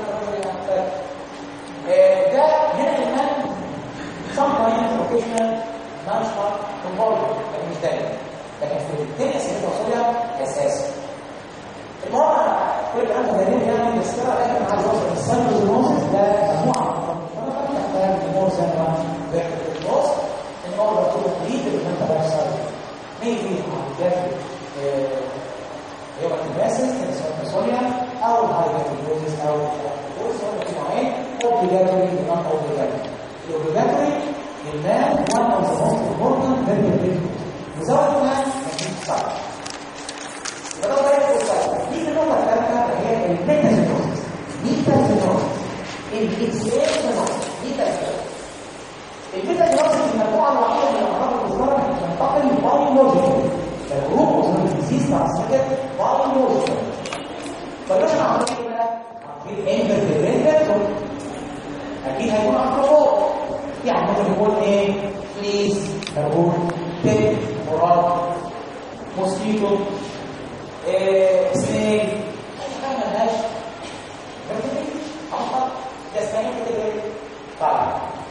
ده هنا كمان sometimes occasional non-stop involvement لكن مش دايما لكن في الدنيا سنة وصولها اساسي المهم انا كل الكلام ده جميل يعني بس كده لكن عايز اوصل السايكلوزيس ده مجموعه من المنطقه تحتاج مور سنه النص ان هو يكون تريد المنطقه بيحصل maybe عمليات هي التباسس السوريا او الهايبرتيكوزيس او الكوز هم في نوعين obligatory non obligatory الاوبليجاتوري المان one of the most important very without man مفيش صح يبقى ده طريقه الصح دي النقطه الثالثه هي الميتازينوزيس ميتازينوزيس الاكسيريشنوزيس ميتازينوزيس الميتازينوزيس المجموعه الوحيده من الامراض المزمنه اللي بتنتقل بايولوجيكال الجروب اوف ديزيز ترانسميتد بايولوجيكال فلوش عن طريق ايه بقى؟ عن طريق انترفيرنت اكيد هيكون عن فوق يعني ممكن يكون ايه؟ فليس كربون تك مراد موسكيتو إيه سنيك اي حاجه ملهاش عمق ده اسمها كده ايه؟ طيب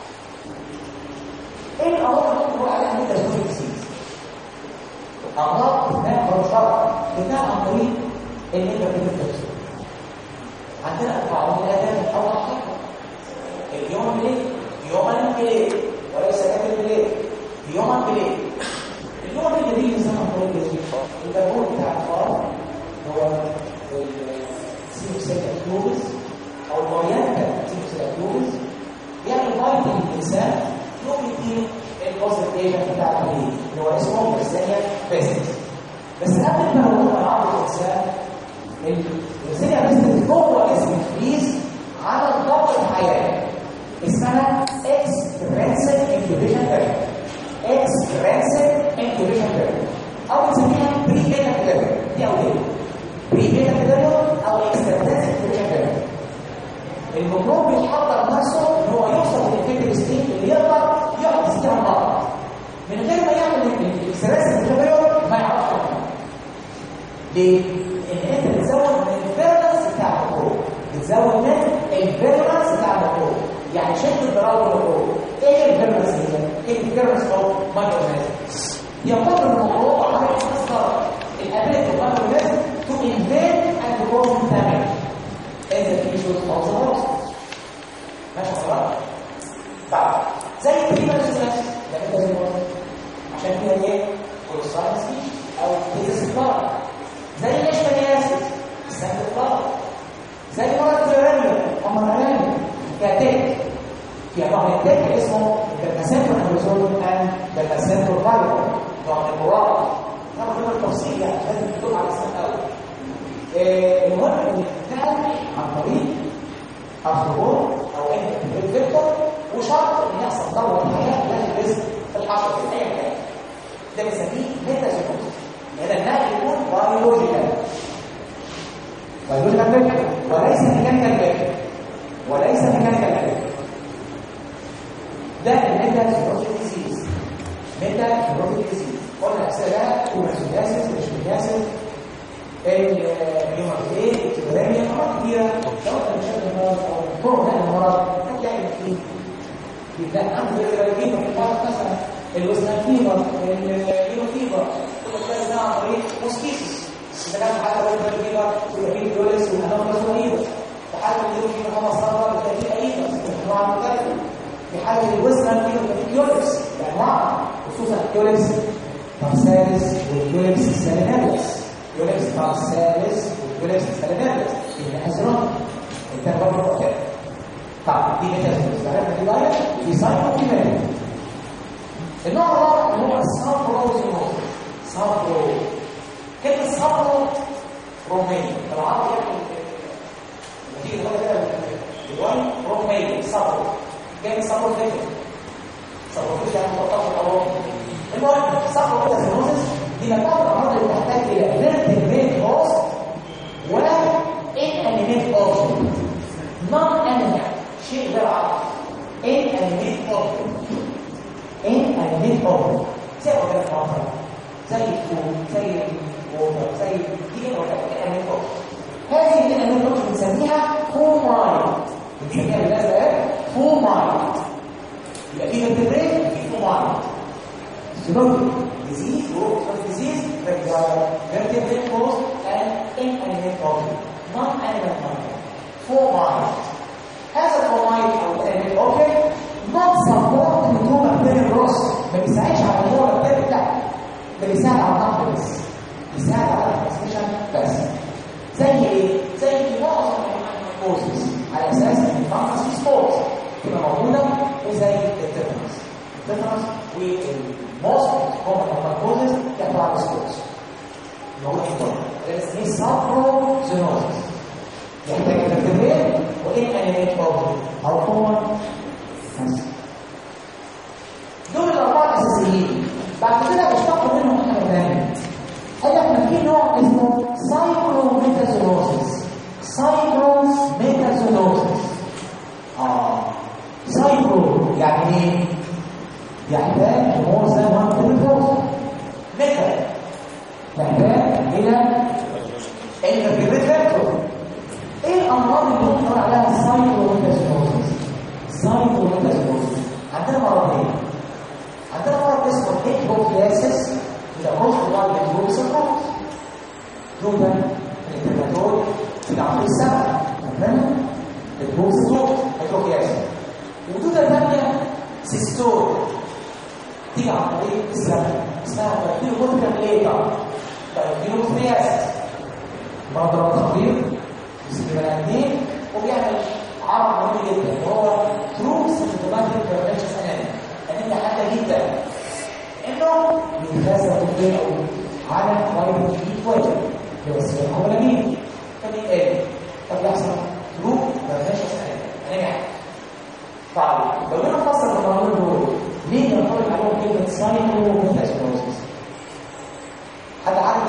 ايه الامراض اللي ممكن نقول عليها ان تسويق الديزيز؟ امراض بتنام او شرط بتنام عن طريق الانترفيرنت عندنا قاعده الاداب او الحقيقه اليوم بليل يوما بليل وليس كاتب بليل يوما بليل اليوم اللي بيجي زي ما قلت لك البابون بتاع الفار هو السيموسيكاتيوز او الموريانتا سيموسيكاتيوز يعني فايت الانسان يوم يديله البوزيتيف ايجنت بتاع البليل اللي هو اسمه برسينيا بيستس بس قبل ما نقول على الانسان البرسينيا بيستس جوه اسم الفريز عمل ضغط حياه اسمها اكسبرنسيف انكيوبيشن بيريود اكسبرنسيف انكيوبيشن بيريود او بنسميها بري بيتا بيريود دي اوليه بري بيتا بيريود او اكسبرنسيف انكيوبيشن بيريود الميكروب بيحضر نفسه ان هو يوصل للانفكتيف ستيت اللي يقدر يحدث فيها المرض من غير ما يعمل الاكسبرنسيف انكيوبيشن بيريود ما يعرفش يعمل ليه؟ ان انت بتزود من الفيرنس بتاع الميكروب بتزود من الفيرنس بتاع الميكروب يعني شد الضرر الميكروب ايه الفيرنس appearance of microorganisms يقدر الموضوع على مصدر الابيلتي of microorganisms to invade and to cause damage in the tissues of the host ماشي خلاص بعد زي البريمالسيس ده كده زي ما عشان كده ايه كورساين سبيش او كيس كلار زي الاشترياسيس السنة كلار زي مرض الفيرانيا أمر الفيرانيا كاتيك في طبعا التك اسمه البركاسنتر هيزون and البركاسنتر فايبر طبعا المراد ناخد منه التفصيل يعني لازم تدور على السنة الأول المهم ان الانتقال عن طريق الظهور او ان الفيكتور وشرط ان يحصل دوره الحياه لا الرزق في الحشر في اي مكان ده بنسميه ميتازينوز هذا النقل يكون بايولوجيكال بايولوجيكال وليس ميكانيكال وليس ميكانيكال ده الميتازينوز ديزيز ميتازينوز ديزيز قلنا اسئله كوماسياسيس مش اليوماتيه الكبرانية أمراض كبيرة سواء كان بشكل المرض أو طرق نقل المرض هتلاقي فيه يبقى عنده الفيبر المرض مثلا الوزن فيبر اليوم فيبر كل ده ده عن طريق موسكيتس إذا كان حتى الوزن فيبر يبقى فيه دولس والأنام رسوليبر في حالة اليوم فيبر هو صار بتلاقي فيه أيضا أنواع مختلفة في حالة الوزن فيبر فيه كيولكس بأنواع خصوصا الكيولكس ترسالس والكيولكس الساليناليس يولكس ترسالس والكيولكس الساليناليس اللي أزرق انت برضه كده طب دي ميتازيس عرفنا دي بقى دي سايكو كيميائي النوع الرابع اللي هو السابروزينوز سابرو كلمة سابرو روماني العربي يعني تيجي تقول كده بالوان روماني سابرو جاي سابرو فيكر سابرو فيكر يعني مرتبط بالأوروبي المهم سابرو ميتازينوزس دي مجموعة الأمراض اللي تحتاج إلى فيرتيبريت هوست و inanimate object non-animate شيء غير عقل inanimate object inanimate object زي أوراق المطر زي الفول زي الووتر زي دي أوراق inanimate object هذه الانانيميت object بنسميها فومايل بنسميها بالنسبة ايه؟ فومايل يبقى في vertebrate في فومايل zoonotic disease group of disease require vertebrate host and inanimate object non-animate object فومايل هذا الفومايل او الانانيميت object not support to bacterial growth ما بيساعدش على النمو البكتيري بتاعه ده بيساعد على النقل بس بيساعد على الترانسميشن بس زي ايه؟ زي في معظم الميكوزيس على اساس ان الفانكس في سبورت تبقى موجوده وزي التيتانس التيتانس والموست كومن الميكوزيس يحتوي على سبورت موجود في الدم ده اسمه سابروزينوزيس يحتاج الفيرتبرين وان انيميت اوبجكت او كومن دول الاربعه الاساسيين بعد كده بيشتقوا منهم حاجه ثانيه قال لك ما في نوع اسمه سايكلوميتازولوسيس سايكلوميتازولوسيس اه سايكلو يعني ايه؟ يحتاج مور ذان وان كيلو ميتا يحتاج الى الفيرتيبريت فاكتور ايه الامراض اللي بنقول عليها سايكلوميتازولوسيس سايكلوميتازولوسيس عندنا مرضين عندنا مرض اسمه هيتروكياسيس إذا كنت الله يجوب سقط دوبا الانترناتور في عمر السبع تمام الجوب سقط هيتروكياسيس ودودة ثانية سيستول تيجي عن طريق السبع اسمها تركيب مدكم ليتا تركيب كياسيس مرض خطير يسيب بني ادمين وبيعمل عرض مهم جدا وهو ترو سيمتوماتيك بريفنشن اناليز ان انت حاجه جدا انه بيتغذى بالليل او على فيتامين بي 12 اللي هو السيرم الكولامين فبيتقل طب يحصل ترو بريفنشن اناليز هنرجع طيب لو جينا نفسر الموضوع دول ليه بنطلق عليهم كلمه سايكوميتازولوسيس حد عارف؟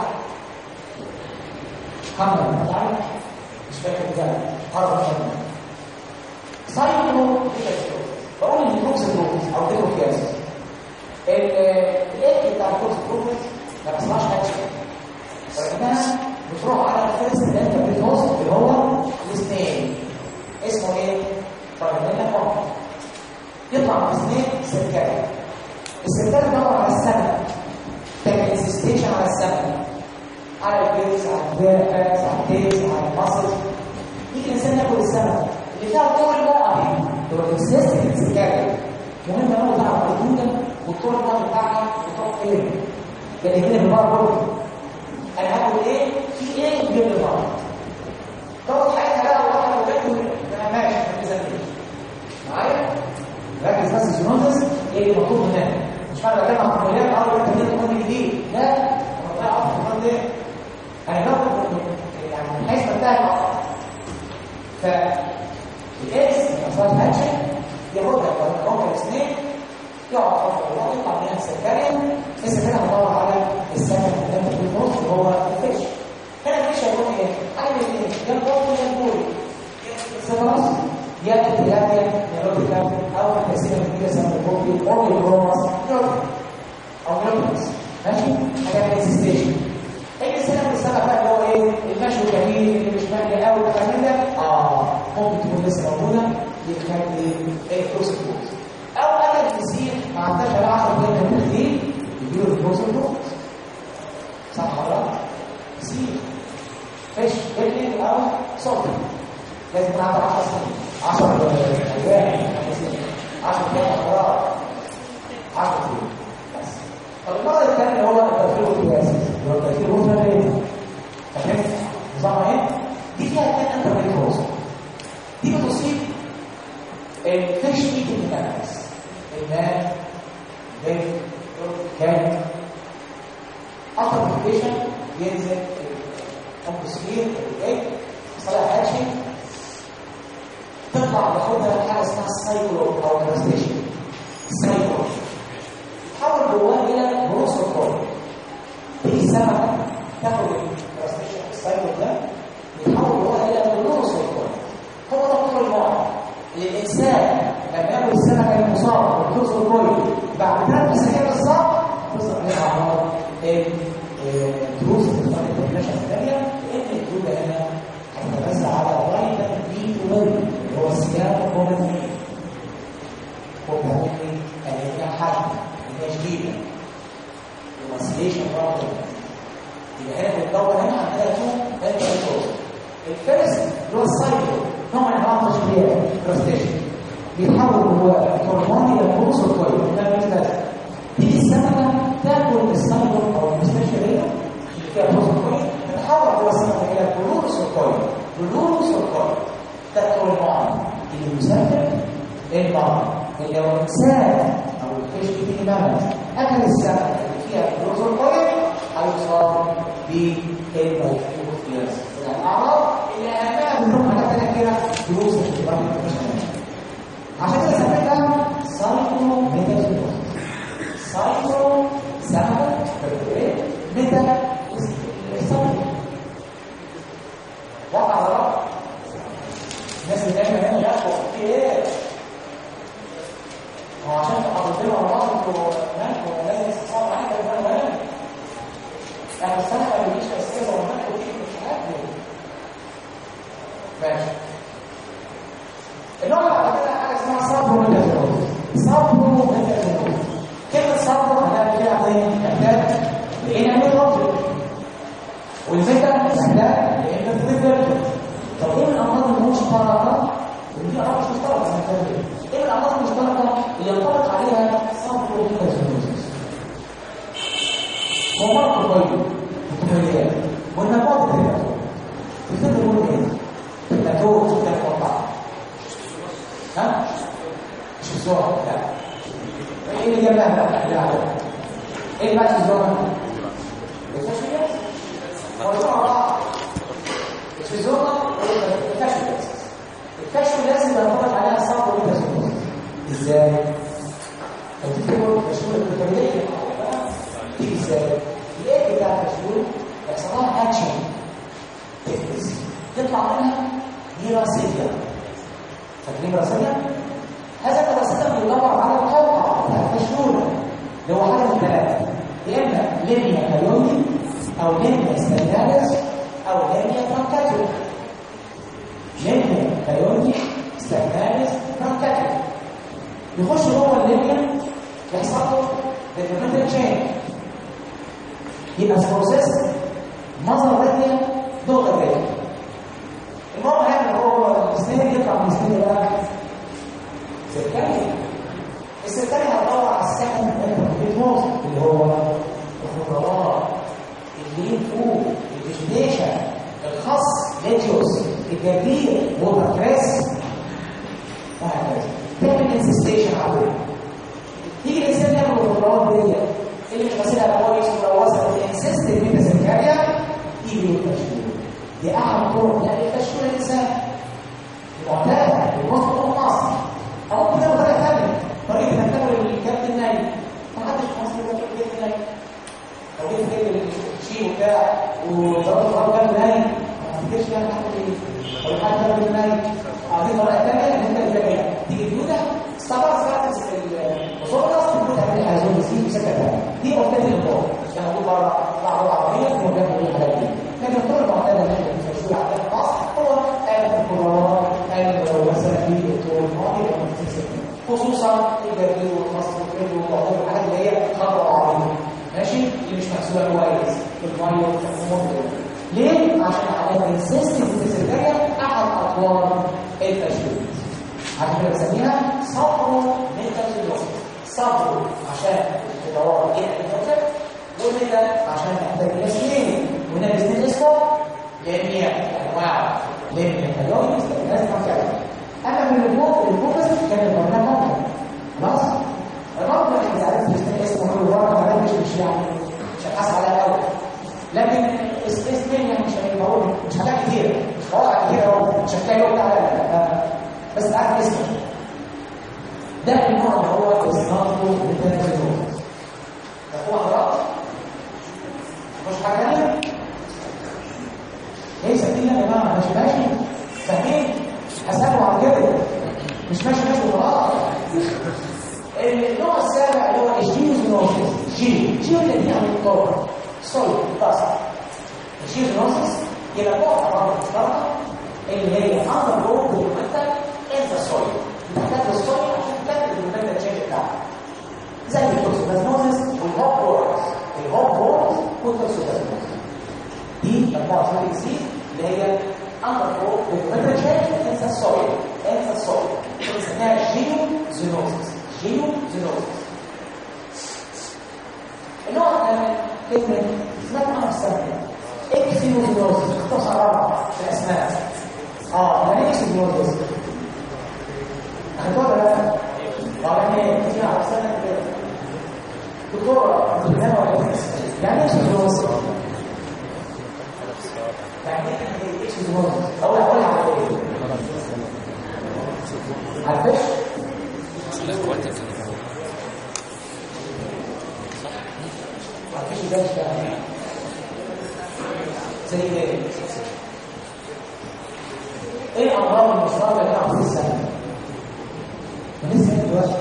محمد حد عارف؟ مش فاكر ازاي عرف محمد سايكوميتازولوسيس بقول ان الكوكسيدروز او ديكوكياسيس الاكل بتاع الكوكسيدروز ما بيصنعش حاجه ولكنها بتروح على الفيرست انتربريتوز اللي هو السنين اسمه ايه؟ فرمينا فوق يطلع من السنين سكري الستات بتدور على السبب تعمل انسستيشن على السبب على البيز على الفيرفاكس على التيز على المصل يجي الانسان ياكل السبب اللي فيها طول بقى هو الانسستنس كده مهم قوي تعرف الحدود والطول الوقت بتاعها بتروح فين يعني هنا في بره برضه انا هاكل ايه في ايه جنب بعض تقعد حياتها بقى وراحه وبيته انا ماشي ما تزهقش معايا ركز بس السينوزس ايه اللي مطلوب هناك مش معنى بتكلم عن عمليات او تمرين قانون جديد لا انا بقى اعرف القانون ده انا باخد يعني من حيث منتهى الامر ف الاكس اصلا هاتشن ياخدها لو هو الاثنين يقعد فتره الله يطلع منها السكريا السكريا هتدور على السكن اللي في النص اللي هو الفيش هنا الفيش هيكون ايه؟ حاجه من الاثنين يا البطن يا البول خلاص يا التلاقيا يا روتيكا او التقسيمه الجديده اسمها البوبي او البروماس او نيوترونز ماشي حاجه من السيستيشن ايه السنه السنه بقى اللي هو ايه المشي الجميل اللي مش مالي قوي والكلام ده اه ممكن تكون لسه موجوده يخلي ايه كورس او انا كتير ما عندهاش على 10 دقايق من كتير يجيله الكورس صح ولا لا؟ كتير فيش بيلي او صوت لازم يكون عنده 10 سنين 10 ايام 10 ايام قرار 10 سنين بس طب المرض الثاني هو التفكير القياسي اللي هو التفكير الوزني فهمت نظام ايه؟ دي فيها اثنين انترفيروز دي بتصيب الفيش ميت المتنفس الماء بيت كان انترفيكيشن ينزل الكمبوسير الجاي صلاح هاتشي تطلع بحوضها حاجه اسمها سايكلو او كراستيشن سايكلو تحول جواه الى بروسوكول تيجي السمكه تاخد الكراستيشن السايكلو ده يتحول جواه الى بروسوكول هو ده طول الموضوع الانسان لما ياكل السمكه المصابه بالبروسوكول بعد ثلاث اسابيع بالظبط تصل عليها اعراض الدروس اللي بتطلع النشأة الثانية لأن الدودة هنا هتتغذى على فيتامين بي 12 اللي هو الصيام والفيتامين هو بيعمل لي هي حد هي جديدة الماسليشن برضه يبقى هنا بتدور هنا عندها تو انترفيروز الفيرست اللي هو السايكل نوع من انواع التشبيه كراستيشن بيتحول جواه هرمون الى بروسوكويد ده مثل تيجي السمكه تاكل السمكه او المستشفى اللي فيها بروسوكويد تتحول جوه السمكه الى بلوروسوكويد بلوروسوكويد ده الهرمون اللي يسبب المرض اللي لو الانسان او الفيش بتيجي ممت اكل السمكه اللي فيها بلوروسوكويد هيصاب بالموفيوس الاعراض اللي اهمها منهم حاجات ثانيه كده دروس الكبار عشان كده سميتها سايكلو ميتاجينوس سايكلو سمكه بريد ميتا السمكه وقع على بعض الناس اللي دايما هنا ياخدوا في ايه هو عشان حضرتين على بعض انتوا مالكوا لازم تتصور معايا ده مهم مهم احنا السمكه اللي مش اساسيه ومالكوا فيه مش عارف ماشي النوع اللي بعد كده حاجه اسمها صبر ميتاجينوس صبر ميتاجينوس كلمه صبر هنلاقي فيها زي محتاج لان عمل رجل والميتا محتاج لان تتذكر طب ايه من الامراض المشتركه ودي امراض مش مشتركه ايه من الامراض المشتركه اللي ينطبق عليها صبر ميتاجينوس هو مرض طيب الطفيليات والنبات الثلاثه تفتكر يقول ايه؟ الناتوج كان مقطع ها؟ مش الزهر لا ايه اللي جنبها بقى؟ لا ايه اللي ماشي الزهر؟ مش الزهر الكشف الكشف لازم ينطبق عليها صبر وتزوج ازاي؟ فتذكروا مشهور الكتابية دي ازاي؟ الايه بتاع المشهور يحصل لها اكشن تفلس تطلع منها دراسية فاكرين دراسية؟ هذا دراسية بيدور على القوقع بتاع التشهور اللي هو حاجة من ثلاثة يا إما لينيا كايوني أو لينيا ستايناليس أو لينيا فرانكاتيك لينيا كايوني ستايناليس فرانكاتيك يخش جوه اللينيا يحصل له developmental change يبقى البروسيس مظهر راديا دوغة راديا المهم يعني هو السنين يطلع من السنين بقى سيركالي السيركالي هتدور على السكن الانتربيتوز اللي هو الخضروات اللين فوق الفيجيتيشن الخس ليتيوس الجرجير والكريس وهكذا تعمل انسستيشن عليه تيجي الانسان ياخد الخضروات دي اللي مش غسيلها كويس ولو وصلت الانسست الميتا سيركاليا يجي التشويه دي احد طرق يعني تشويه الانسان المعتاده المصدر المصري او ممكن تعمل طريقه ثانيه طريقه انك تاكل الكبد الناي ما حدش في مصر بياكل الكبد الني لو جيت تجيب الشيء وبتاع وضربت فرق كبد ناي ما تفتكرش يعني تاكل ايه ولا حد كبد ناي عايزين طريقه ثانيه ان انت تلاقي تيجي تجوده استعبط ساعات الصوره تقول تعمل حاجه زي سكتها دي مبتدئ الدور يعني اقول بره بعض العربيه وبياخد الحاجات دي لكن الطرق المعتاده اللي احنا بنمشيها عندنا في مصر هو قال الكبار قال مثلا في الدكتور الماضي خصوصا الجرجير والمصر والكبد والطاقه والحاجات اللي هي خطر عربيه ماشي اللي مش محسوبه كويس الميه والامور ليه؟ عشان عليها السيستم الفيزيكيه احد اطوار التشويه عشان كده بنسميها صبر ميتال صبر عشان الدوار يعمل الفكر وميتا عشان تحتاج الى سنين وهنا الاثنين اسمه جميع انواع للميتالويد لازم نفعل اما من الفوق الفوكس كان البرنامج ممكن خلاص الرقم اللي عرفت الاثنين اسمه كل مره ما مش مش يعني مش هتحاسب عليها قوي لكن اسمين يعني مش هيبقى مش حاجات كتير مش مواقع كتير اهو مش هتلاقي يوم ده بس عارف اسمه ده النوع اللي هو اصنافه بالتنفيذ هو حضرات مش حاجه ثانيه ايه سكينه يا جماعه ماشي ماشي فاهمين حسابه على كده مش ماشي ماشي خلاص النوع السابع اللي هو الجيوزنوسيس جيو جيو اللي هي عن الطور صلب بس الجيوزنوسيس يبقى نوع امراض مشتركه اللي هي اندر جروب دوكيومنتال انت السويل محتاج السويل عشان تاخد المادة تشينج بتاعها زي التوكسوبلازموزيس والهوب بورز الهوب بورز والتوكسوبلازموزيس دي مجموعة اسمها ديزيز اللي هي اندر جروب دوكيومنتال تشينج انت السويل انت السويل اسمها جيو زينوزيس جيو زينوزيس النوع الثاني كلمة اسمها عنها السنة اكسينوزينوزيس اختصارها في الاسماء اه يعني ايه اكسينوزيس هتقول لا طبعا ايه كتير على سنة كده دكتورة بتنام ولا يعني ايه اكسينوزيس يعني ايه اكسينوزيس اقول اقول على ايه عارفش الاخوات عارفش ازاي اشتغل زي ايه ايه امراض المصاب اللي بتاع في السنه لسه دلوقتي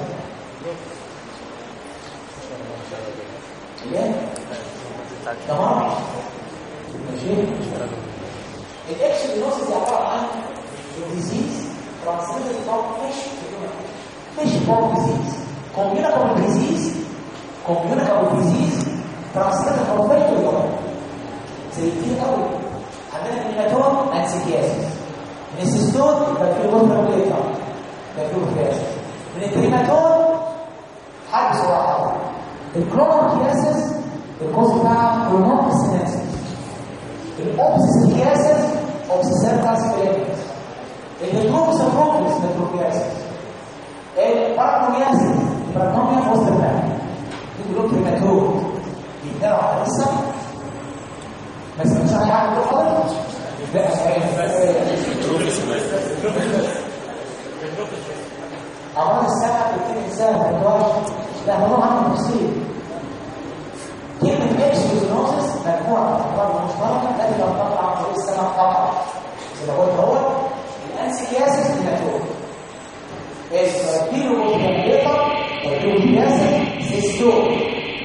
ليه تمام ماشي الاكسبينوسيس عباره عن ديزيز ترانسميتد فروم فيش فيش فروم ديزيز communicable disease communicable disease transmitted from fish to human زي كتير قوي عندنا النيماتود انسيكياسيس من السيستود يبقى في غدر بليطة يبقى في كياسيس من التريماتود حد صراحة الكرونوكياسيس الكوز بتاعها كرونوكياسيس الاوبسيكياسيس اوبسيسيرتاس فيلينس الهيدروكسابروكيس متروكياسيس الباراكومياسيس الباراكوميا في وسط البلد دي كلهم تريماتود بيتداروا على القصه بس مش اي حاجه تروح خالص لا امراض الساعه بتكون انسان ما يقدرش لا هو عنده تفصيل كلمه اكسيوزنوزس مجموعه من الامراض المشتركه التي لا تقع عن طريق السمع فقط زي ما قلت هو الانسيكياسيس هيماتوم البيروبيتا والبيروبياسيس سيستوم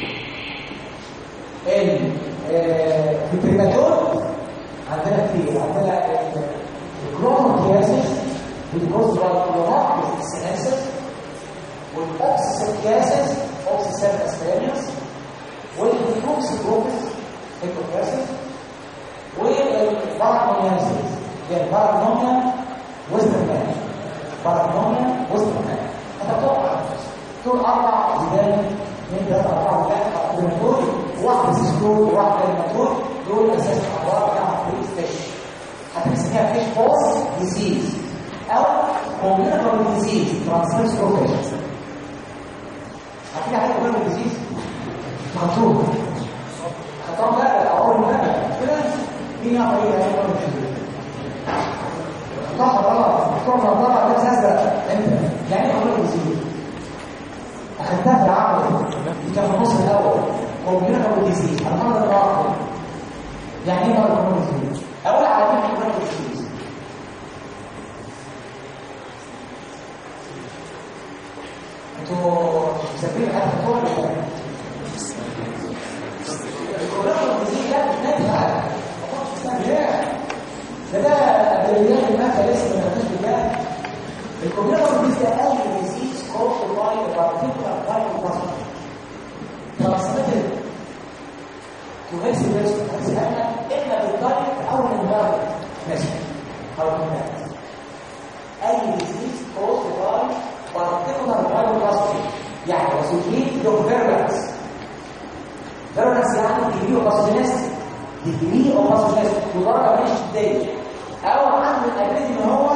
البريماتور عندنا كتير عندنا الكرونوكياسيس والجزر الكرونوكياسيس والاوكسيكياسيس اوكسيسيل اسبرينيوس والفلوكس بروفيس هيكوبراسيس والبارامونيانسيس هي البارامونيا وسترمان بارامونيا وسترمان هتتوقع دول اربع زيدان من ثلاثة أربعة زيدان دول واحد سيسكول وواحد الماتور دول أساس الأمراض بتاعت البري ستيشن هتسميها فيش بوس ديزيز أو كوميونيكال ديزيز ترانسفيرس بروفيشن عارفين حاجة كوميونيكال ديزيز؟ مكتوب خطاب بقى أول بقى كده مين يعمل إيه هي كوميونيكال ديزيز؟ الله الله دكتور نظارة لابس أزرق أنت يعني إيه كوميونيكال ديزيز؟ أخدتها في العقل دي كان في النص الأول كوميونيكال ديزيز المرض الراقي يعني ايه مرض كوميونيكال ديزيز؟ أقول على مين كوميونيكال ديزيز؟ انتوا مسافرين حتى الدكتور ولا لا؟ الكوميونيكال ديزيز ده مش نافع ده ده ادويات المادة لسه ما خدناش بالله الكوميونيكال ديزيز ده اول ديزيز caused by a particular type of plasma transmitted to healthy person healthy animal اما بالدايركت او بالدايركت ماشي او بالدايركت اي ديزيز caused by particular type of plasma يعني وسيلين له فيرنس فيرنس يعني degree of pathogenicity degree of pathogenicity ودرجه من الشديه او عنده الابيليتي ان هو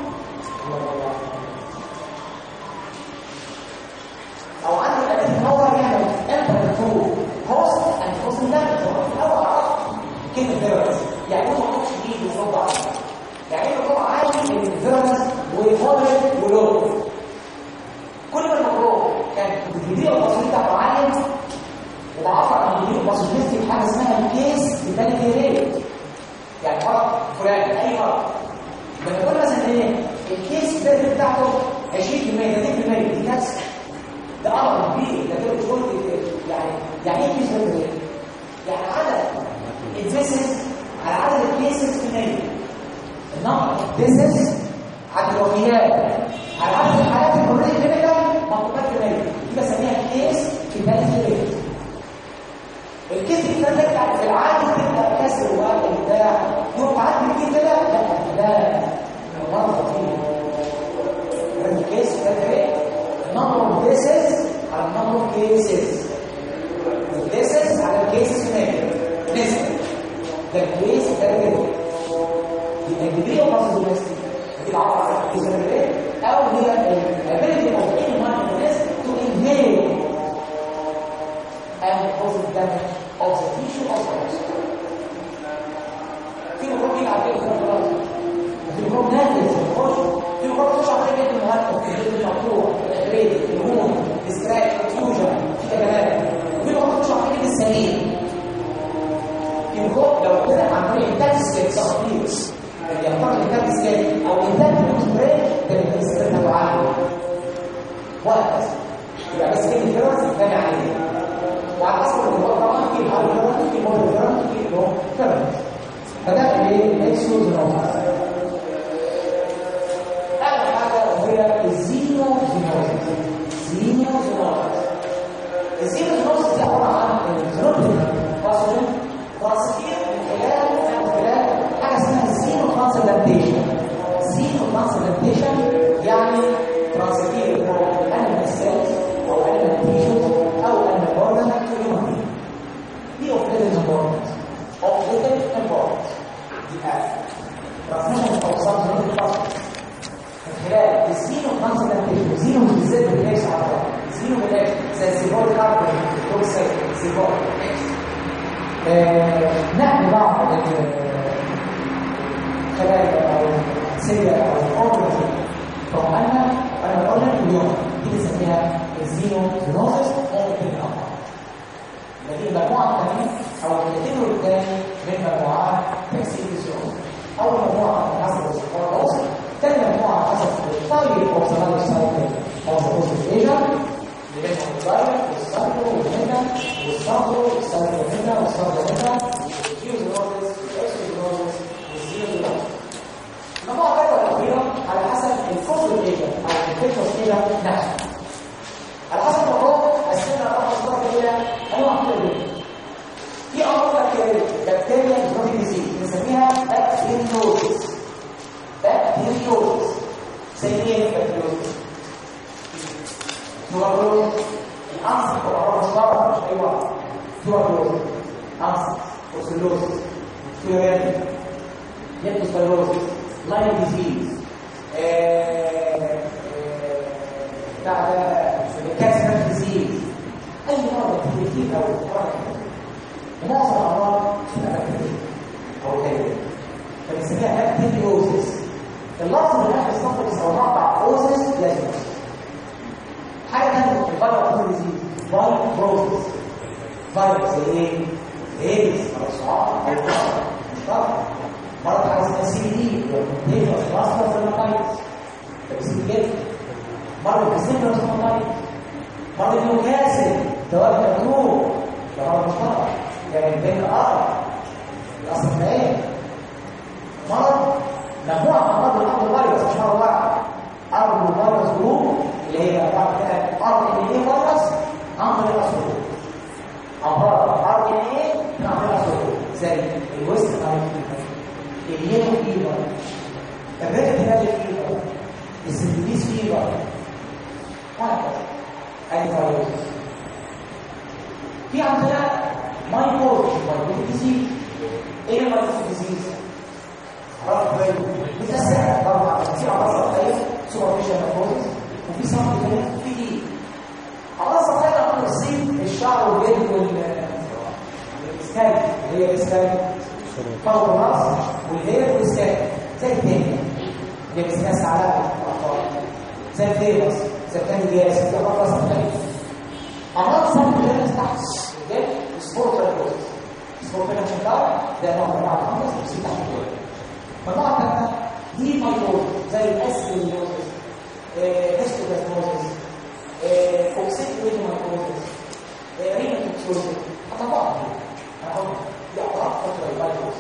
او عنده الابيليتي ان هو يعمل انتر تو هوست اند هوست دامج او عرفت كلمه فيرنس يعني هو ما يحطش ايده ويصد عليه يعني هو عادي ان الفيرنس ومودريت ولو كل ما الموضوع كان بتديله التصوير بتاعته عالي وبعرف عن بتديله التصوير في حاجه اسمها الكيس بالتالي ريت يعني مرض فلان اي مرض لما تقول مثلا ايه الكيس بالتالي بتاعته 20% 30% دي كارثه ده امر كبير ده كده مش قلت يعني يعني ايه كيس بالتالي يعني عدد الفيسز على عدد الكيسز في المية النمبر فيسز عدد الوفيات على عدد الحالات الكليه كلينيكال مطلوبات كليه دي بسميها كيس في بالتالي الكيس دي بترجع في العادي تبقى كسر وقت بتاع يوم تعدي كتير كده لا لا مرضى فيه الكيس ده ايه number of cases على number of cases cases على الكيسز هناك نسبة ده الكيس ده كده يبقى الديجري اوف باسيزومستي دي العبارة عن الكيس ده ايه او هي الابيلتي اوف any one of this to inhale and cause damage of the tissue of the person في ميكروب يجي على كده خلاص في ميكروب نازل في الخش في ميكروب تخش على كده المهدد في المقطوع الريد الهون السكراك الفيوجن في كلام وفي ميكروب تخش على كده السليم في ميكروب لو كده عن طريق التاكسكيت تخطيط يختار التاكسكيت او التاكسكيت سبراي ده بيستخدم عالي وهكذا يبقى بس كده الفيروس يتابع عليه وعلى حسب الموضوع طبعا في الهاي فيروس في مول فيروس في لو فيروس فده اللي الاكسوز نوع اخر حاجه وهي الزينو زينوز زينو زينوز الزينو زينوز دي عباره عن الزينوز فاصل ترانسفير من خلال من خلال حاجه اسمها زينو ترانسلانتيشن زينو ترانسلانتيشن يعني ترانسفير من انيمال سيلز او انيمال تيشوز او انيمال اورجان تو هيومن دي اوف ليتل امبورتنس اوف ليتل امبورتنس دي ترانسميشن اوف سب زينو من خلال الزينو ترانسلانتيشن زينو بالذات بالاكس على زينو بالاكس زي السيبور كاربون التوكسيك السيبور نحن بعض الخلايا او سيلة او الاورجانيزم طبعا انا بقول لك اليوم دي بنسميها الزينو زينوزس ممكن الامر دي المجموعه الثانيه او الكاتيجوري الثاني من مجموعات تكسير الزينوز اول مجموعه حسب الصفار الاوسط ثاني مجموعه حسب الطيب اوف ذا لايف سايكل اوف ذا بوست ايجن اللي منهم الدايركت والسايكلو والميتا والسابرو والسايكلو ميتا والسابرو ميتا والكيوزينوزس والاكسوزينوزس والزيوزينوزس المجموعه الثالثه والاخيره على حسب الفوسفور ايجن او الفيتوس ايجن نفسه على حسب الموضوع قسمنا بنسميها بكتيريوزس بكتيريوزس زي ايه البكتيريوزس؟ تبرلوز الانسر والعرض الشرع مش اي واحد تبرلوز انسر اوسلوزس فيوريان ليبتوسبيروزس لاين ديزيز بتاع ده كانسر ديزيز اي مرض كتير او مرض معظم الامراض بتبقى بكتيريا او كده فبنسميها بكتيريوزس اللفظ اللي احنا بنستخدم الصومعه بتاع اوزس لازم حاجه ثانيه الفيروس ديزيز فايروس فيروس زي ايه؟ ايدز مرض مش طبعا مرض حاجه اسمها سي دي كونتيجوس ماسكر سيرماتايتس تكسير جدا مرض السيمبلوس سيرماتايتس مرض النيوكاسل دواب النور ده مرض مشترك يعني بين الارض الاصل الحقيقي مرض مجموعه من امراض الارض فيروس مش مرض واحد ارض فيروس جروب اللي هي بعد كده ارض ان ايه فيروس عن طريق الاسود امراض ارض ان ايه عن طريق الاسود زي الويست اليلو فيبر الريد هلال فيبر السندبيس فيبر وهكذا ادي فيروس في عندنا مايكروب مايكروب ديزيز ايه المايكروب ديزيز؟ عرفت بالك بتأثر طبعا في عضلات سطحيه سوبرفيشال مايكروبس وفي صمت كده في دي عضلات سطحيه عندنا الصين الشعر والجلد والسكالب اللي هي السكالب فوق الراس والهير والسكالب زي التاني اللي بتسميها على الاطفال زي الفيروس زي التاني جاس زي عضلات سطحيه عضلات صمت كده تحت الجلد سبورت مايكروبس سبورت مايكروبس ده نوع من انواع الفنجس بس تحت الجلد فالنوع الثالثة دي مايكروز زي الاسكلوزيس هيستوباسموزيس فوكسيت مايكروزيس رينوتوكسوزيس حتى بعض اهو دي اعراض فتره المايكروز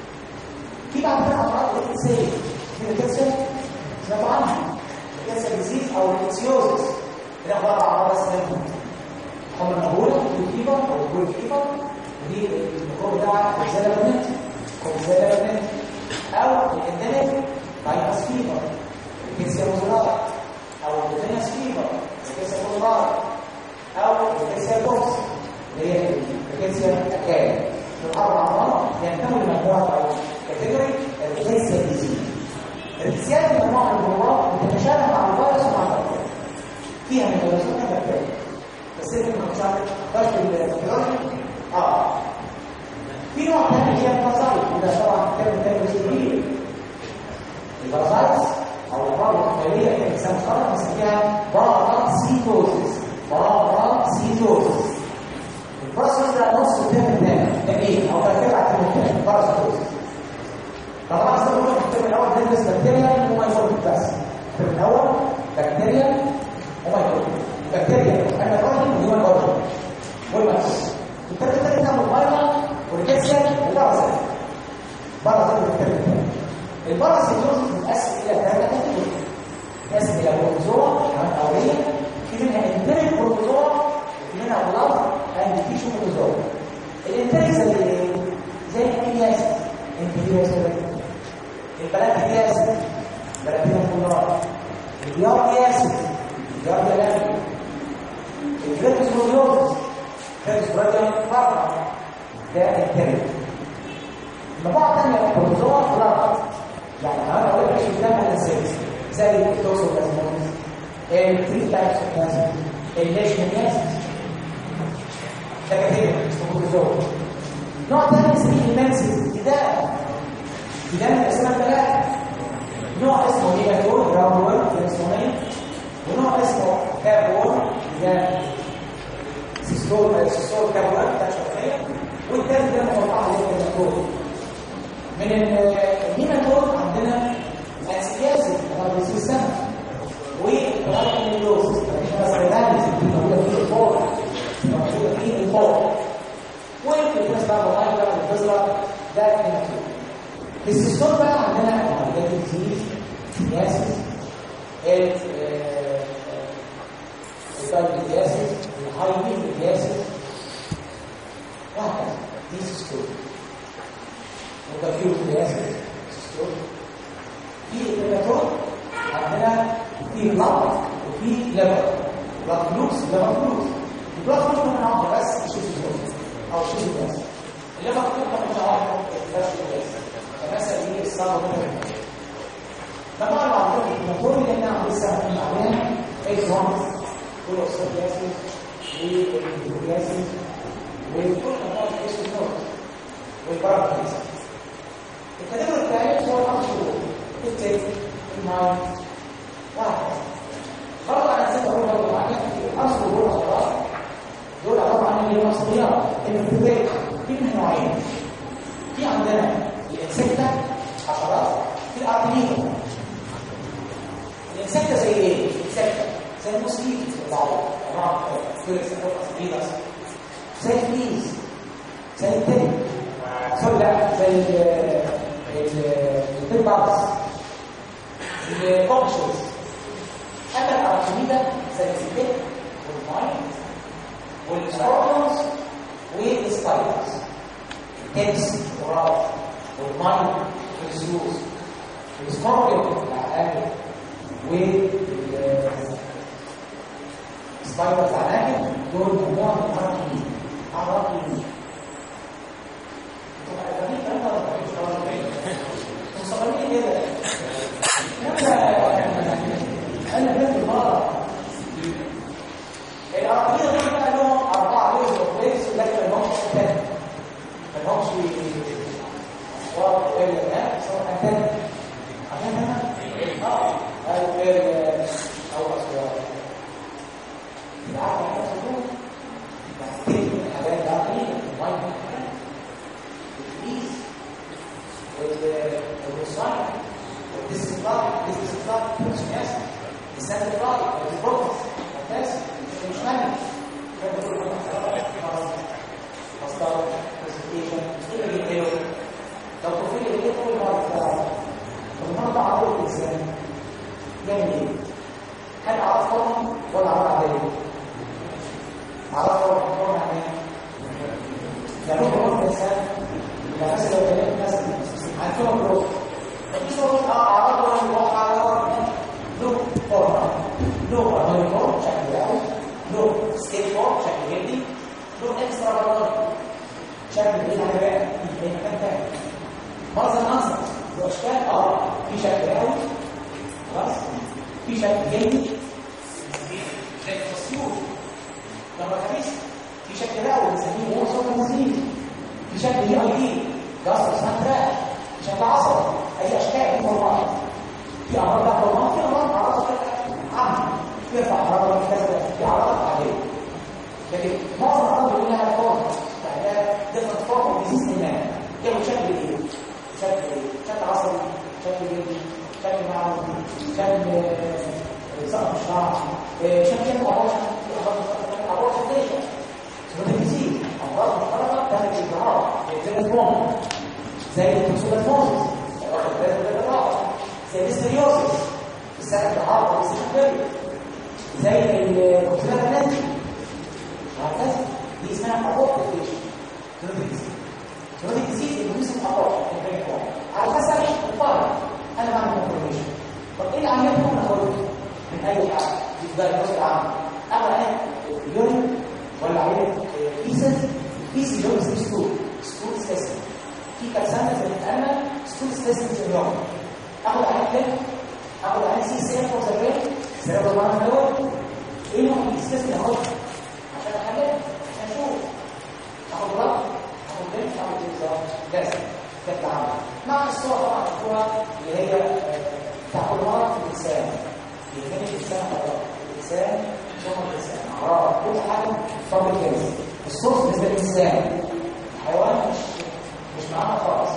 في بعد كده اعراض الكنسيل في الكنسيل سمعتوا عنها الكنسيل ديزيز او الكنسيوزيس اللي عباره عن اعراض اسمها حمى مهوله والفيبر او الفيبر ودي الميكروب بتاعها كوزالا كوزالا او الاندمج فيروس فيبر الكيسيا موزولار او الفينس فيبر الكيسيا موزولار او الكيسيا بوكس اللي هي الكيسيا اكاد الاربع امراض ينتموا لمجموعه او كاتيجوري الكيسيا ديزيز الكيسيات مجموعه من الامراض بتتشابه مع الفيروس ومع البكتيريا فيها من الفيروس وفيها بكتيريا بس انت ما بتعرفش البكتيريا اه في نوع ثاني هي البارازايت وده طبعا كلمه تاني كبير البارازايتس او الامراض الطفيليه اللي الانسان خرج بنسميها باراسيتوزيس باراسيتوزيس الباراسيتوزيس ده نص الترم الثاني تقريبا او ترتيب على الترم الثاني باراسيتوزيس طبعا استخدموا في الترم الاول ندرس بكتيريا وميكروب بس الترم الاول بكتيريا وميكروب بكتيريا انا راجل وهو راجل والمس الترم الثاني بتاخد فيروس والكسر والبرزة برزة الكتاب البرزة متقسم إلى ثلاثة كاتيجوري متقسم إلى بروتوزوا كمان أولية في منها انتريك بروتوزوا في منها بلاد أند تيشو بروتوزوا الانتريك زي إيه؟ زي الإنياس انتريك البلاتيكياس بلاتينا كولار اليارياس اليارياس الجريتوزوليوز جريتوزوليوز بره ده الكلمة مجموعة تانية بروتوزوا فلاط يعني انا اقول لك ده من السيلز زي التوكسوبلازموز التري تايبس اوف بلازما الليشمنياسيس ده كتير اسمه بروتوزوا نوع تاني اسمه ايمانسيس جدال جدال من الاسماء الثلاثة نوع اسمه هيماتور جراوند وورد فلسطينية ونوع اسمه كابور ده سيستول سيستول كابور ده شرقية والثالث ده متوقع عليه الهيماتور من الهيماتور عندنا اسياسي ترابيزي السمك والرايكوميلوز الاسبيداليز اللي موجوده في الفوق موجوده في الفوق والفيروس بقى الرايكا والبذره ده الهيماتور السيستول بقى عندنا عمليات ديزيز سياسيس البالبيتياسيس الهايبيتياسيس وهكذا دي سيستول وتفيوز لازم في الكريماتور عندنا في بلاد وفي ليفر بلاد فلوس ليفر فلوس البلاد فلوس ممكن نعمل بس شيء فلوس او شيء بس الليفر فلوس ممكن نعمل بس بس فمثلا دي الصعبه منها طبعا العمليات الكريماتور اللي احنا لسه هنعملها ايه نوع كل اكسيد جاسيس والجاسيس وكل انواع الاكسيد والبارابيز الكلام الثالث هو الامر التيك الماي واحد برضه انا نسيت اقول برضه معاك الاصل دول خلاص دول عباره عن ايه مصريات الابتدائي في من نوعين في عندنا الانسكتا حشرات في الارضيين الانسكتا زي ايه؟ الانسكتا زي الموسكيتو زي بعض انواع فيرس فيروس زي الفليز زي التاني سوري لا زي البيبرز الكوبشنز اما الارشميده زي السبيك والماين والسكوربيونز والسبايدرز التنس والراس والماين والسوس والسكوربيون العقارب والسبايدرز عناكب دول مجموعه من الارشميده عرفني مصممين كده انا بنت المرة العربية دول بقى لهم أربعة لوز وكويس ولكن ما لهمش تاني ما لهمش أصوات ولا لا صوت تاني عشان أنا اه أو غير أو أصوات العربية على صوت بحتاج من الحاجات العربية المايك الإيز والصنع والاستثمار الاستثمار مش ناس الاستثمار والبروفيس الناس مش مانع مصدر برزنتيشن كل اللي بيقوله لو تفيد اللي كل مره بتاعه المرضى عرضوا الانسان يعمل ايه؟ هل عرفهم ولا عرض عليه؟ عرفهم ولا عليه؟ يعني هو الانسان يعني مثلا لو كلمت مثلا عندهم بروف في صوت اعراض ولا الواقع على له فورما له هرمون شكل قوي له ستيت فورم شكل جلدي له اكسترا بالون شكل بعيد عن الباقي في مكان تاني منظر منظر له اشكال اه في شكل قوي خلاص في شكل جلدي زي التصوير لما خميس في شكل قوي بنسميه هو صوت المسلمين في شكل اي اي دي جاستر سنتراك شكل عصبي اي اشكال فورمات في امراض تحت فورمات في امراض اعراض عامه يرفع حراره كذا في اعراض عاديه لكن معظم الامراض بيقول لها فورم يعني ديفرنت فورم اوف ديزيز ما ياخد شكل ايه؟ شكل ايه؟ شكل عصبي شكل جلدي شكل معوي شكل سقف الشعر شكل ابورشن ابورشن ليش؟ سبب ديزيز امراض مختلطه بتعمل ازدهار زي الفورم زي التوكسوبلازموزيس واخد بالك من الرابع زي الاستريوزيس السنه العارضه والاستقباليه زي الكوكسيلات الناتي وهكذا دي اسمها ابورتيفيشن كرونيك كرونيك ديزيز اللي بيوصف ابورت على حسب الفرق انا بعمل كونفورميشن طب ايه العمليات اللي ممكن اخدها من اي حاجه دي الدايجنوز العام اول عين يورين ولا عين فيسز فيسز اللي هو ستول ستول سيستم في كارسانة زي الأمل ستول سيستم سيريوم اخد عين كليك اخد عين سي سي اف وزرين سيريوم معانا الاول ايه نوع السيستم اهو عشان احلل عشان اشوف اخد رقم اخد بنت اخد بالظبط بس بشكل عام مع الصور طبعا الصوره اللي هي تعلمات الانسان يهمني الانسان خلاص الانسان ثم الانسان اعراض كل حاجه فضل كده الصوص بالنسبه للانسان الحيوان مش مش معانا خالص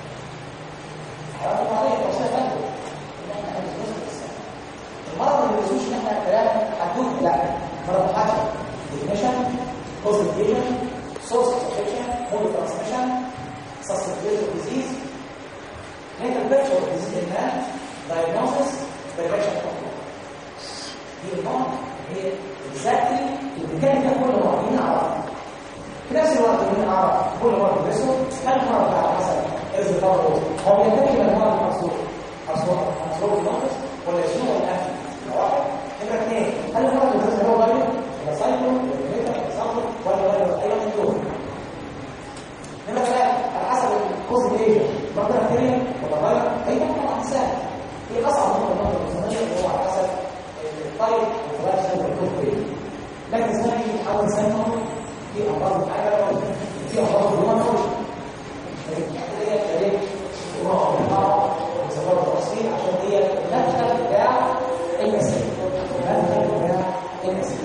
الحيوان طبيعي توصيل قلبه ان احنا هنزوج الانسان المرض اللي بيزوج ان احنا كلام حدود لا مرض حاجه ديفينيشن كوزيفيشن سورس انفكشن مود ترانسميشن susceptibility of disease clinical picture of disease in man diagnosis prevention control دي المرض هي exactly اللي كان ده كل مرة نعرف في نفس الوقت اللي نعرف كل مرة بنسه هل المرض ده مثلا از الفرق هو بينتمي لانواع الارسول ارسول ارسول النقص ولا شنو الاكل واحد نمره اثنين هل المرض اللي هو غير ولا سايكل ولا ميتا ولا سايكل ولا ولا اي من دول نمره ثلاثه على حسب الكوز ايه مرض بكتيريا ولا غير اي طبعا سهل في اصعب من المرض الانسانيه اللي هو على حسب الطيب والفلاش والكوز ايه لكن ثاني حاول سنه في امراض حاجه في امراض الروماتويد هي تاريخ الروح والحراره وسبب التفصيل عشان هي المدخل بتاع المسيح المدخل بتاع المسيح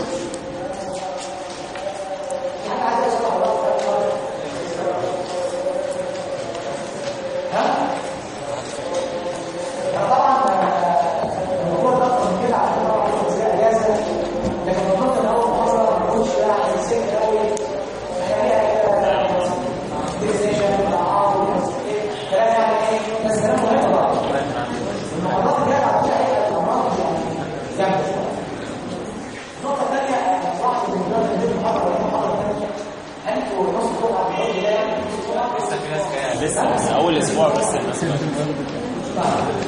يعني عايز اشرح لك ها؟ يعني طبعا الموضوع ده اكتر من كده عشان طبعا زي اجازه لكن المنطقه اللي اول مره ما كنتش يعني سكت قوي يعني ديزيشن تعارض كلام يعني ايه بس كلام مهم طبعا المحاضرات اللي جايه بعد كده هيبقى الامراض يعني جامده شويه النقطه الثانيه انا صراحه بالنسبه لي دي المحاضره ولا المحاضره الثانيه انتوا نص دفعه في الوقت ده لسه في ناس جايه لسه بس اول اسبوع بس الناس نعم